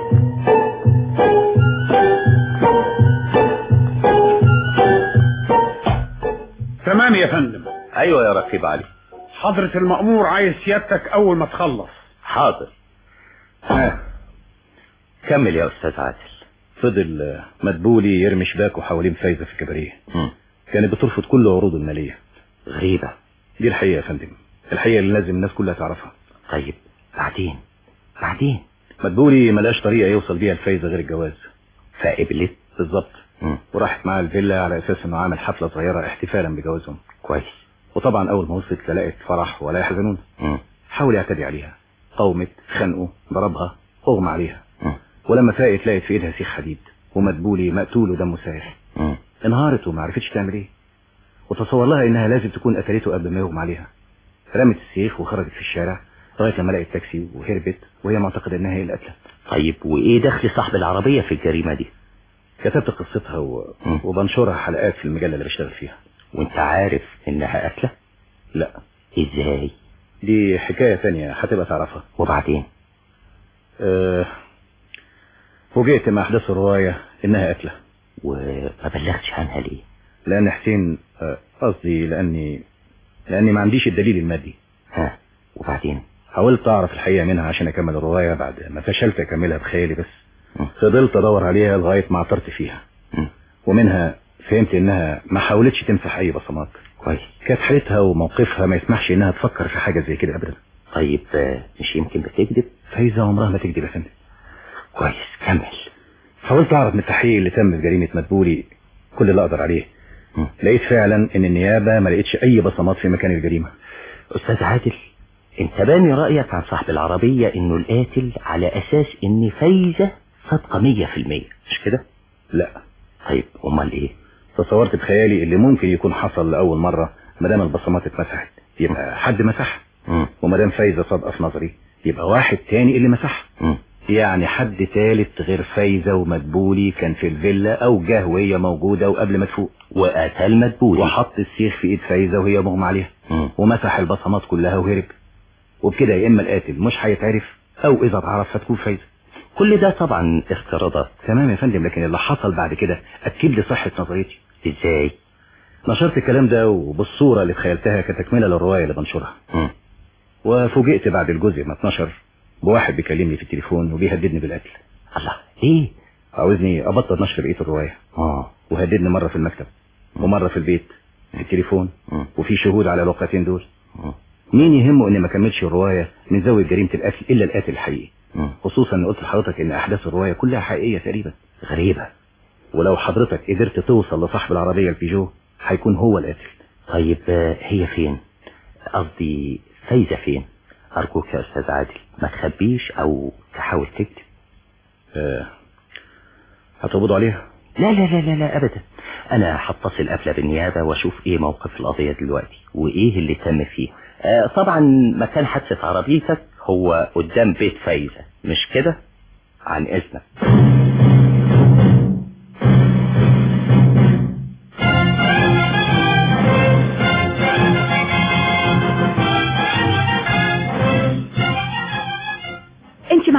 P: تمام يا فندم
O: ايوه يا رقيب علي
P: حضرة المأمور عايز سيادتك أول ما تخلص
O: حاضر ها. كمل يا استاذ عادل
B: فضل آه، مدبولي يرمي شباكه حوالين فايزة في الكباريه
O: مم.
B: كانت بترفض كل عروضه المالية
O: غريبة
B: دي الحقيقة يا فندم الحقيقة اللي لازم الناس كلها تعرفها
O: طيب بعدين بعدين
B: مدبولي ملاش طريقة يوصل بيها الفايزة غير الجواز
O: فقبلت
B: بالظبط
O: مم.
B: وراحت معاه الفيلا على اساس انه عامل حفلة صغيرة احتفالا بجوازهم
O: كويس
B: وطبعا اول ما وصلت لا لقت فرح ولا يحزنون
O: مم.
B: حاول يعتدي عليها قومت خنقه ضربها اغمى عليها
O: مم.
B: ولما فاقت لقت في ايدها سيخ حديد ومدبولي مقتول ودمه سايح
O: مم.
B: انهارت وما عرفتش تعمل ايه وتصور لها انها لازم تكون قتلته قبل ما يغمى عليها رمت السيخ وخرجت في الشارع لغايه لما لقت تاكسي وهربت وهي معتقده انها هي اللي قتلت
O: طيب وايه دخل صاحب العربية في الجريمة دي
B: كتبت قصتها و...
O: مم.
B: وبنشرها حلقات في المجله اللي بشتغل فيها
O: وانت عارف انها قتلة
B: لا
O: ازاي
B: دي حكايه ثانيه هتبقى تعرفها
O: وبعدين
B: أه... فوجئت مع احداث الروايه انها قتله
O: وما بلغتش عنها ليه
B: لان حسين آه، قصدي لاني لاني ما عنديش الدليل المادي
O: ها وبعدين
B: حاولت اعرف الحقيقه منها عشان اكمل الروايه بعد ما فشلت اكملها بخيالي بس
O: م.
B: فضلت ادور عليها لغايه ما عثرت فيها
O: م.
B: ومنها فهمت انها ما حاولتش تمسح اي بصمات
O: كويس
B: كانت حالتها وموقفها ما يسمحش انها تفكر في حاجه زي كده ابدا
O: طيب آه، مش يمكن بتكذب
B: فايزه عمرها ما تكذب يا فندم
O: كويس كمل
B: حاولت اعرف من التحقيق اللي تم في جريمه مدبولي كل اللي اقدر عليه
O: م.
B: لقيت فعلا ان النيابه ما لقيتش اي بصمات في مكان الجريمه
O: استاذ عادل انت باني رأيك عن صاحب العربية انه القاتل على اساس ان فايزة صادقة مية في المية مش كده
B: لا
O: طيب امال ايه
B: تصورت بخيالي اللي ممكن يكون حصل لاول مره ما دام البصمات اتمسحت يبقى حد مسحها
O: مم.
B: وما دام فايزه صادقه في نظري يبقى واحد تاني اللي مسحها
O: مم.
B: يعني حد تالت غير فايزه ومدبولي كان في الفيلا او جه وهي موجوده وقبل ما تفوق
O: وقتل مدبولي
B: وحط السيخ في ايد فايزه وهي مغمى عليها
O: مم.
B: ومسح البصمات كلها وهرب وبكده يا اما القاتل مش هيتعرف او اذا اتعرف هتكون فايزه
O: كل ده طبعا افتراضات
B: تمام يا فندم لكن اللي حصل بعد كده اكد لي صحه نظريتي
O: ازاي
B: نشرت الكلام ده وبالصوره اللي تخيلتها كتكمله للروايه اللي بنشرها
O: مم.
B: وفوجئت بعد الجزء ما اتنشر بواحد بيكلمني في التليفون وبيهددني بالقتل
O: الله ليه
B: عاوزني ابطل نشر بقيه الروايه
O: اه
B: وهددني مره في المكتب ومره في البيت في التليفون
O: مم.
B: وفي شهود على الواقعتين دول
O: مم.
B: مين يهمه اني ما كملش الروايه من زاويه جريمه القتل الا القاتل الحقيقي
O: مم.
B: خصوصا ان قلت لحضرتك ان احداث الروايه كلها حقيقيه تقريبا
O: غريبة
B: ولو حضرتك قدرت توصل لصاحب العربيه البيجو هيكون هو القاتل
O: طيب آه، هي فين قصدي فايزة فين ارجوك يا استاذ عادل ما تخبيش او تحاول تكتب
B: آه، هتقبضوا عليها
O: لا لا لا لا لا ابدا انا هتصل قبل بالنيابة واشوف ايه موقف القضية دلوقتي وايه اللي تم فيه آه طبعا مكان حادثة عربيتك هو قدام بيت فايزة مش كده عن اذنك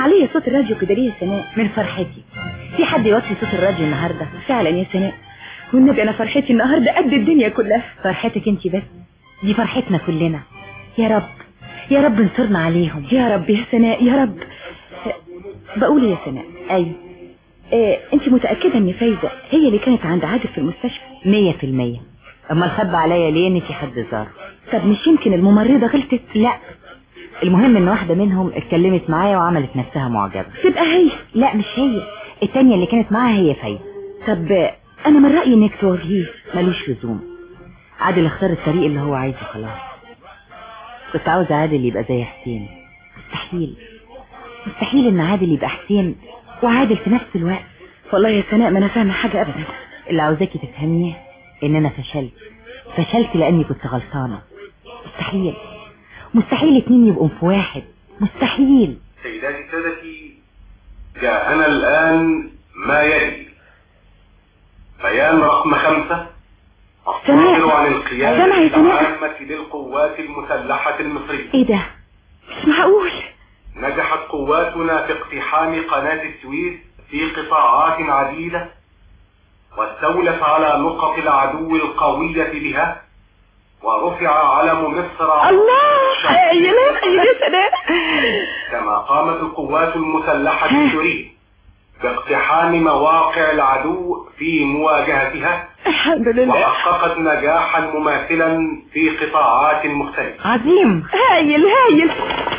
A: معليه صوت الراديو كده ليه يا سناء
J: من فرحتي في حد يوطي صوت الراديو النهارده
A: فعلا يا سناء والنبي انا فرحتي النهارده قد الدنيا كلها
J: فرحتك انت بس دي فرحتنا كلنا يا رب يا رب انصرنا عليهم
A: يا رب يا سناء يا رب بقول يا سناء
J: ايوه
A: إيه انت متاكده ان فايزه هي اللي كانت عند عادل في المستشفى
J: مية في المية امال خبى عليا ليه ان في حد زار
A: طب مش يمكن الممرضه غلطت
J: لا المهم ان واحدة منهم اتكلمت معايا وعملت نفسها معجبة
A: تبقى هي
J: لا مش هي التانية اللي كانت معاها هي فايزة
A: طب انا من رايي انك تواجهيه
J: ملوش لزوم عادل اختار الطريق اللي هو عايزه خلاص كنت عاوز عادل يبقى زي حسين مستحيل مستحيل ان عادل يبقى حسين وعادل في نفس الوقت
A: والله يا سناء ما انا فاهمه حاجه ابدا
J: اللي عاوزاكي تفهميه ان انا فشلت فشلت لاني كنت غلطانه مستحيل مستحيل اتنين يبقوا في واحد مستحيل
Q: سيداتي سادتي جاءنا الآن ما يلي بيان رقم خمسة الصادر عن القيادة
A: سمع يا سماع.
Q: العامة للقوات المسلحة المصرية
A: ايه ده مش معقول
Q: نجحت قواتنا في اقتحام قناة السويس في قطاعات عديدة واستولت على نقط العدو القوية بها ورفع علم مصر
A: الله يا لا يا سناء
Q: كما قامت القوات المسلحة السورية باقتحام مواقع العدو في مواجهتها
A: الحمد لله
Q: وحققت نجاحا مماثلا في قطاعات مختلفة
J: عظيم
A: هايل هايل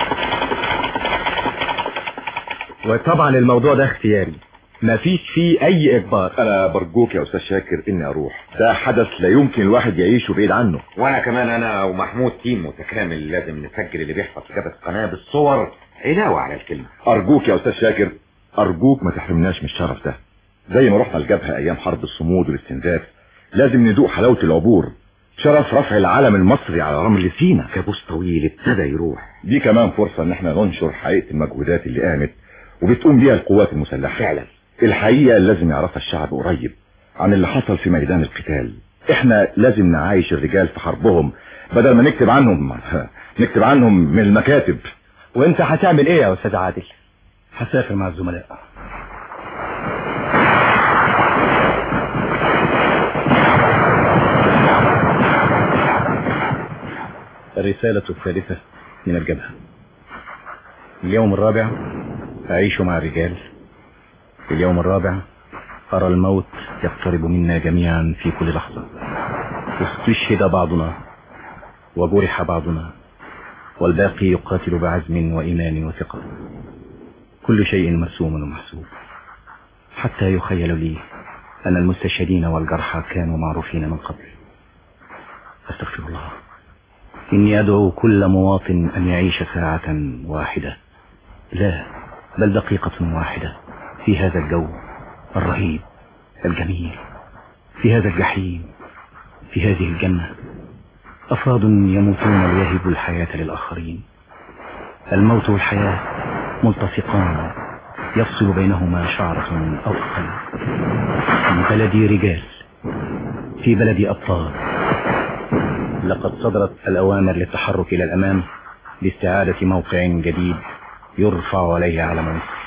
B: وطبعا الموضوع ده اختياري مفيش فيه اي اجبار
G: انا برجوك يا استاذ شاكر اني اروح ده حدث لا يمكن الواحد يعيشه بعيد عنه
L: وانا كمان انا ومحمود تيم متكامل لازم نسجل اللي بيحصل في جبهة القناة بالصور علاوة على الكلمة
G: ارجوك يا استاذ شاكر ارجوك ما تحرمناش من الشرف ده زي ما رحنا الجبهة ايام حرب الصمود والاستنزاف لازم ندوق حلاوة العبور شرف رفع العلم المصري على رمل سينا
L: كابوس طويل ابتدى يروح
G: دي كمان فرصة ان احنا ننشر حقيقة المجهودات اللي قامت وبتقوم بيها القوات المسلحة
L: فعلا
G: الحقيقة لازم يعرفها الشعب قريب عن اللي حصل في ميدان القتال احنا لازم نعايش الرجال في حربهم بدل ما نكتب عنهم نكتب عنهم من المكاتب
I: وانت هتعمل ايه يا استاذ عادل هسافر مع الزملاء الرسالة الثالثة من الجبهة اليوم الرابع أعيش مع الرجال اليوم الرابع أرى الموت يقترب منا جميعا في كل لحظة استشهد بعضنا وجرح بعضنا والباقي يقاتل بعزم وإيمان وثقة كل شيء مرسوم ومحسوب حتى يخيل لي أن المستشهدين والجرحى كانوا معروفين من قبل أستغفر الله إني أدعو كل مواطن أن يعيش ساعة واحدة لا بل دقيقة واحدة في هذا الجو الرهيب الجميل في هذا الجحيم في هذه الجنة أفراد يموتون ليهبوا الحياة للآخرين الموت والحياة ملتصقان يفصل بينهما شعرة أو أقل في بلدي رجال في بلدي أبطال لقد صدرت الأوامر للتحرك إلى الأمام لاستعادة موقع جديد يرفع عليه علم مصر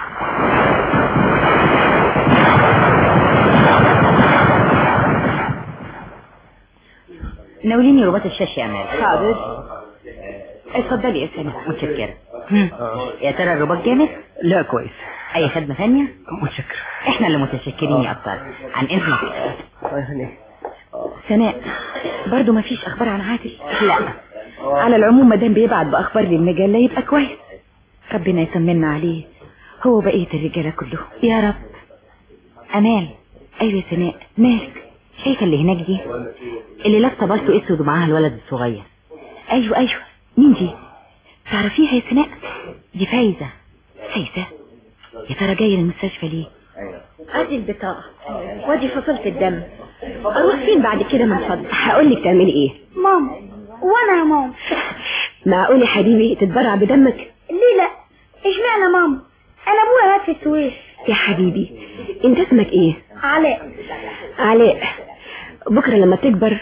J: ناوليني رباط الشاش يا امال
A: حاضر اتفضلي يا سناء
J: متشكرة يا ترى الرباط جامد
I: لا كويس
J: اي خدمة ثانية
I: متشكر
J: احنا اللي متشكرين يا ابطال عن اذنك
A: سناء برضو ما فيش اخبار عن عادل
J: لا
A: على العموم ما دام بيبعت باخبار للمجله يبقى كويس ربنا يطمنا عليه هو بقيه الرجاله كلهم
J: يا رب امال
A: ايوه يا سناء مالك
J: شايفة اللي هناك دي اللي لابسه بالطو اسود ومعاها الولد الصغير
A: ايوه ايوه مين دي تعرفيها يا سناء
J: دي فايزة
A: فايزة يا ترى جايه المستشفى ليه
K: ادي البطاقة وادي فصلت الدم اروح فين بعد كده من فضلك
N: هقول لك تعملي ايه
M: ماما وانا يا ماما
N: معقول يا حبيبي تتبرع بدمك
M: ليه لا اشمعنى ماما انا ابويا مات في السويس
N: يا حبيبي انت اسمك ايه
M: علاء
N: علاء بكرة لما تكبر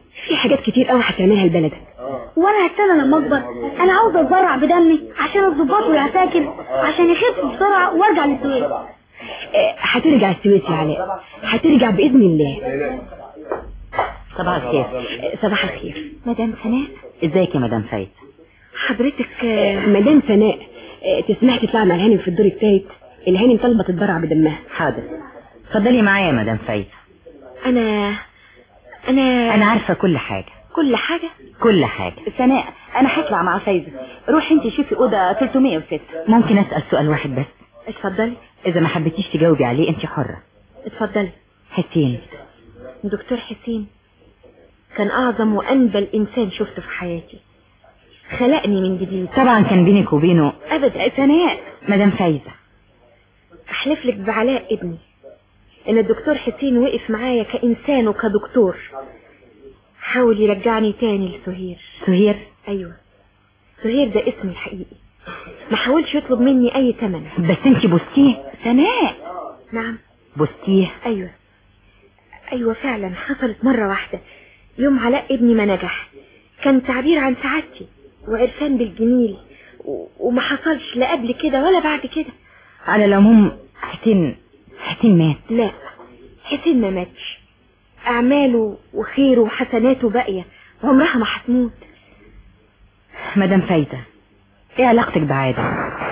N: في حاجات كتير قوي هتعملها لبلدك
M: وانا هستنى لما اكبر انا عاوز اتبرع بدمي عشان الضباط والعساكر عشان يخفوا بسرعه وارجع للسويس
N: آه، هترجع السويس يا علاء هترجع باذن الله صباح الخير آه، صباح الخير
J: مدام سناء
N: ازيك يا مدام فايد
J: حضرتك
N: مدام سناء آه، تسمحي تطلعي مع الهانم في الدور الثالث الهانم طالبه تتبرع بدمها حاضر اتفضلي معايا يا مدام فايد
J: انا انا
A: انا عارفة كل حاجة
J: كل حاجة
A: كل حاجة
J: سناء انا هطلع مع فايزة روحي انت شوفي اوضه 306
A: ممكن اسأل سؤال واحد بس
J: اتفضلي
A: اذا ما حبيتيش تجاوبي عليه انت حرة
J: اتفضلي
A: حسين
J: دكتور حسين كان اعظم وانبل انسان شفته في حياتي خلقني من جديد
A: طبعا كان بينك وبينه
J: ابدا سناء
A: مدام فايزة
J: احلف لك بعلاء ابني ان الدكتور حسين وقف معايا كانسان وكدكتور حاول يرجعني تاني لسهير
A: سهير
J: ايوه سهير ده اسمي الحقيقي ما حاولش يطلب مني اي ثمن
A: بس انت بوستيه
J: سناء نعم
A: بوستيه
J: ايوه ايوه فعلا حصلت مرة واحدة يوم علاء ابني ما نجح كان تعبير عن سعادتي وعرفان بالجميل و... وما حصلش لا قبل كده ولا بعد كده
A: على العموم حسين حسين مات
J: لا حسين ما ماتش اعماله وخيره وحسناته باقية عمرها ما هتموت
A: مدام فايزة ايه علاقتك بعادة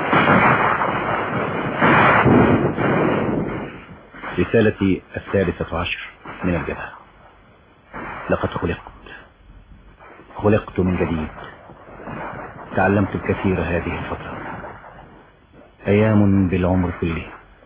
I: رسالتي الثالثة عشر من الجبهة لقد خلقت خلقت من جديد تعلمت الكثير هذه الفترة أيام بالعمر كله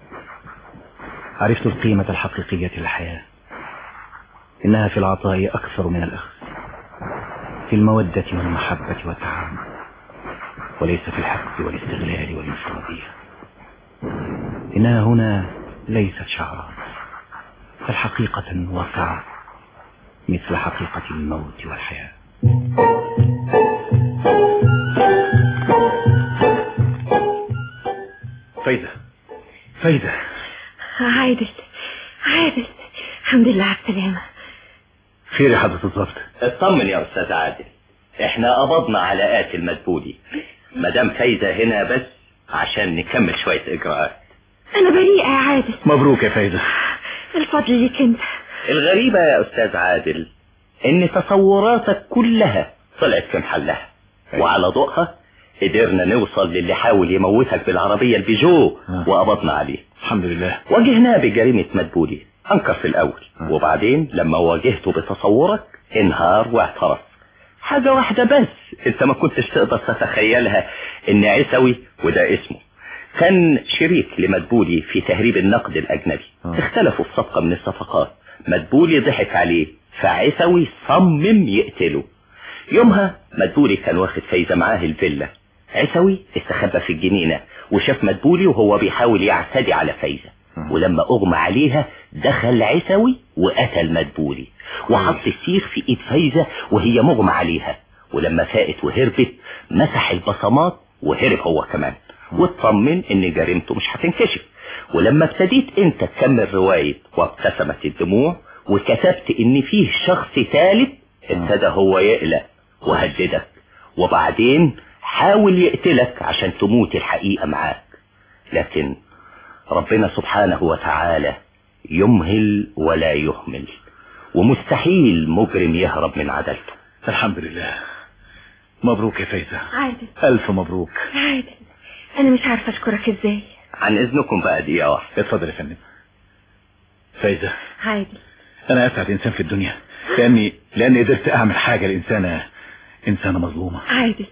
I: عرفت القيمة الحقيقية للحياة إنها في العطاء أكثر من الأخذ في المودة والمحبة والتعاون وليس في الحقد والاستغلال والانفرادية إنها هنا ليست شعرا بل حقيقة واقعة مثل حقيقة الموت والحياة فايدة فايدة
J: عادل عادل الحمد لله على السلامة
I: خير يا حضرة الضبط
O: اطمن يا استاذ عادل احنا قبضنا على قاتل مدبولي مدام فايدة هنا بس عشان نكمل شوية اجراءات
J: انا بريئة يا عادل
I: مبروك يا فايدة
J: الفضل ليك انت
O: الغريبة يا استاذ عادل ان تصوراتك كلها طلعت في محلها وعلى ضوءها قدرنا نوصل للي حاول يموتك بالعربية البيجو وقبضنا عليه
I: الحمد لله
O: واجهناه بجريمة مدبولي انكر في الاول وبعدين لما واجهته بتصورك انهار واعترف حاجة واحدة بس انت ما كنتش تقدر تتخيلها ان عيسوي وده اسمه كان شريك لمدبولي في تهريب النقد الاجنبي اختلفوا في صفقة من الصفقات مدبولي ضحك عليه فعيسوي صمم يقتله يومها مدبولي كان واخد فايزة معاه الفيلا عيسوي استخبى في الجنينة وشاف مدبولي وهو بيحاول يعتدي على فايزة ولما اغمى عليها دخل عيسوي وقتل مدبولي وحط السيخ في ايد فايزة وهي مغمى عليها ولما فاقت وهربت مسح البصمات وهرب هو كمان واطمن ان جريمته مش هتنكشف ولما ابتديت انت تكمل رواية وابتسمت الدموع وكتبت ان فيه شخص ثالث ابتدى هو يقلق وهددك وبعدين حاول يقتلك عشان تموت الحقيقة معاك لكن ربنا سبحانه وتعالى يمهل ولا يهمل ومستحيل مجرم يهرب من عدالته
I: الحمد لله مبروك يا فايزة
J: عادل
I: ألف مبروك
J: عادل انا مش عارفة اشكرك ازاي
O: عن اذنكم بقى دقيقة واحدة
I: اتفضل يا فندم فايزة
J: عادل
I: أنا أسعد إنسان في الدنيا لأني لأني قدرت أعمل حاجة لإنسانة إنسانة مظلومة
J: عادل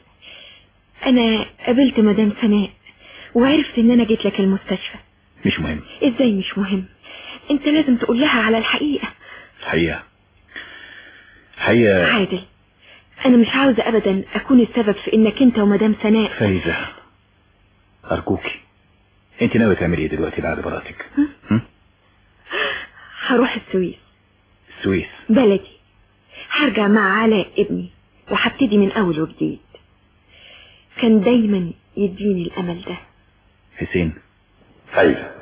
J: انا قابلت مدام سناء وعرفت ان انا جيت لك المستشفى
I: مش مهم
J: ازاي مش مهم انت لازم تقول لها على الحقيقة
I: الحقيقة الحقيقة
J: عادل انا مش عاوزة ابدا اكون السبب في انك انت ومدام سناء
I: فايزة أرجوكي أنت ناوي تعملي إيه دلوقتي بعد براتك
J: هروح السويس
I: السويس
J: بلدي هرجع مع علاء ابني وهبتدي من اول وجديد كان دايما يديني الامل ده
I: حسين
L: فايزة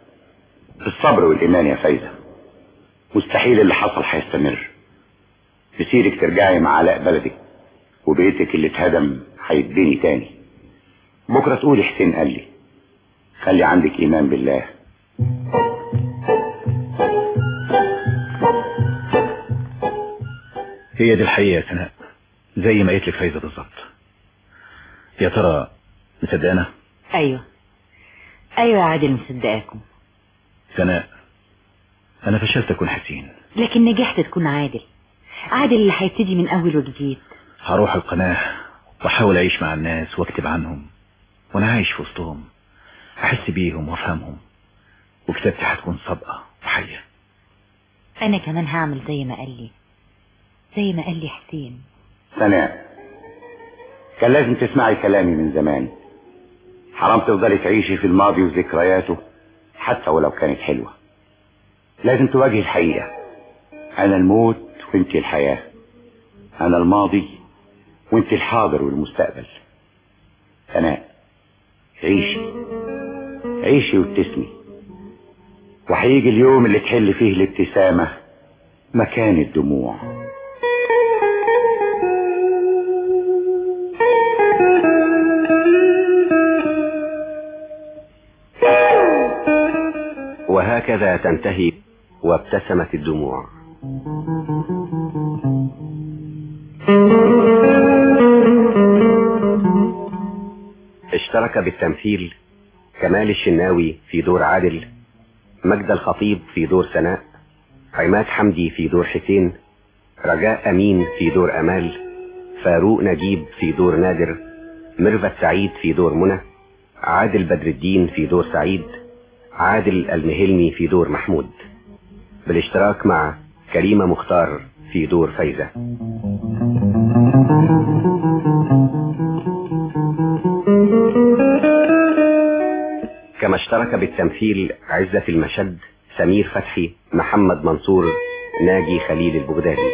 L: بالصبر والإيمان يا فايزة مستحيل اللي حصل هيستمر مسيرك ترجعي مع علاء بلدك وبيتك اللي اتهدم هيتبني تاني بكرة تقولي حسين قال لي خلي عندك ايمان بالله
I: هي دي الحقيقة يا سناء زي ما قلت لك فايزة بالظبط يا ترى مصدقانا
J: ايوه ايوه يا عادل مصدقاكم
I: سناء انا فشلت اكون حسين
J: لكن نجحت تكون عادل عادل اللي هيبتدي من اول وجديد
I: هروح القناة واحاول اعيش مع الناس واكتب عنهم وانا عايش في وسطهم احس بيهم وافهمهم وكتابتي هتكون صادقة وحية
J: انا كمان هعمل زي ما قال لي زي ما قال لي حسين
L: سناء كان لازم تسمعي كلامي من زمان حرام تفضلي تعيشي في الماضي وذكرياته حتى ولو كانت حلوة لازم تواجهي الحقيقة أنا الموت وانت الحياة أنا الماضي وانت الحاضر والمستقبل سناء عيشي عيشي وابتسمي وهيجي اليوم اللي تحل فيه الابتسامة مكان الدموع
R: وهكذا تنتهي وابتسمت الدموع اشترك بالتمثيل كمال الشناوي في دور عادل مجد الخطيب في دور سناء عماد حمدي في دور حسين رجاء أمين في دور أمال فاروق نجيب في دور نادر ميرفت سعيد في دور منى عادل بدر الدين في دور سعيد عادل المهلمي في دور محمود بالاشتراك مع كريمة مختار في دور فايزة كما اشترك بالتمثيل عزة المشد سمير فتحي محمد منصور ناجي خليل البغدادي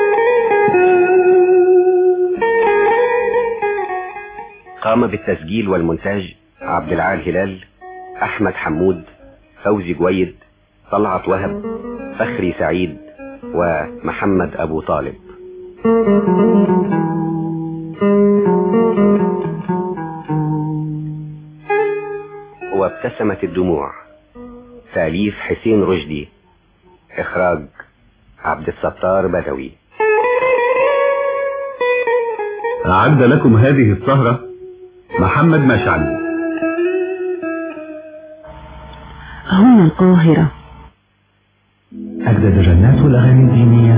R: قام بالتسجيل والمونتاج عبد العال هلال احمد حمود فوزي جويد طلعت وهب فخري سعيد ومحمد ابو طالب وابتسمت الدموع تاليف حسين رشدي اخراج عبد الستار بدوي
S: أعد لكم هذه السهرة محمد مشعل
A: هنا القاهرة
S: أجدد جنات الأغاني الدينية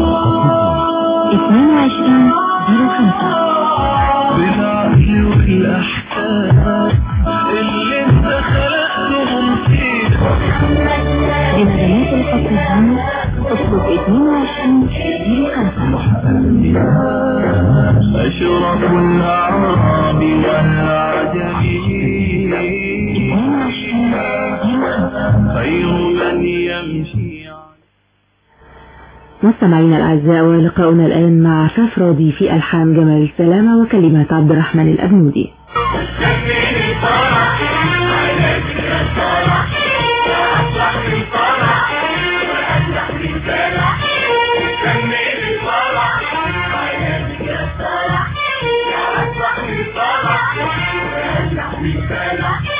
A: 22 05
T: بالعقل والأحكام اللي انت خلقتهم فيه
A: لنغمات القصيدين اطلب 22 05
T: أشرف الأعراب والعجم خير من يمشي
A: مستمعينا الأعزاء ولقاؤنا الآن مع عفاف راضي في ألحان جمال السلامة وكلمات عبد الرحمن الأبنودي
T: Yeah.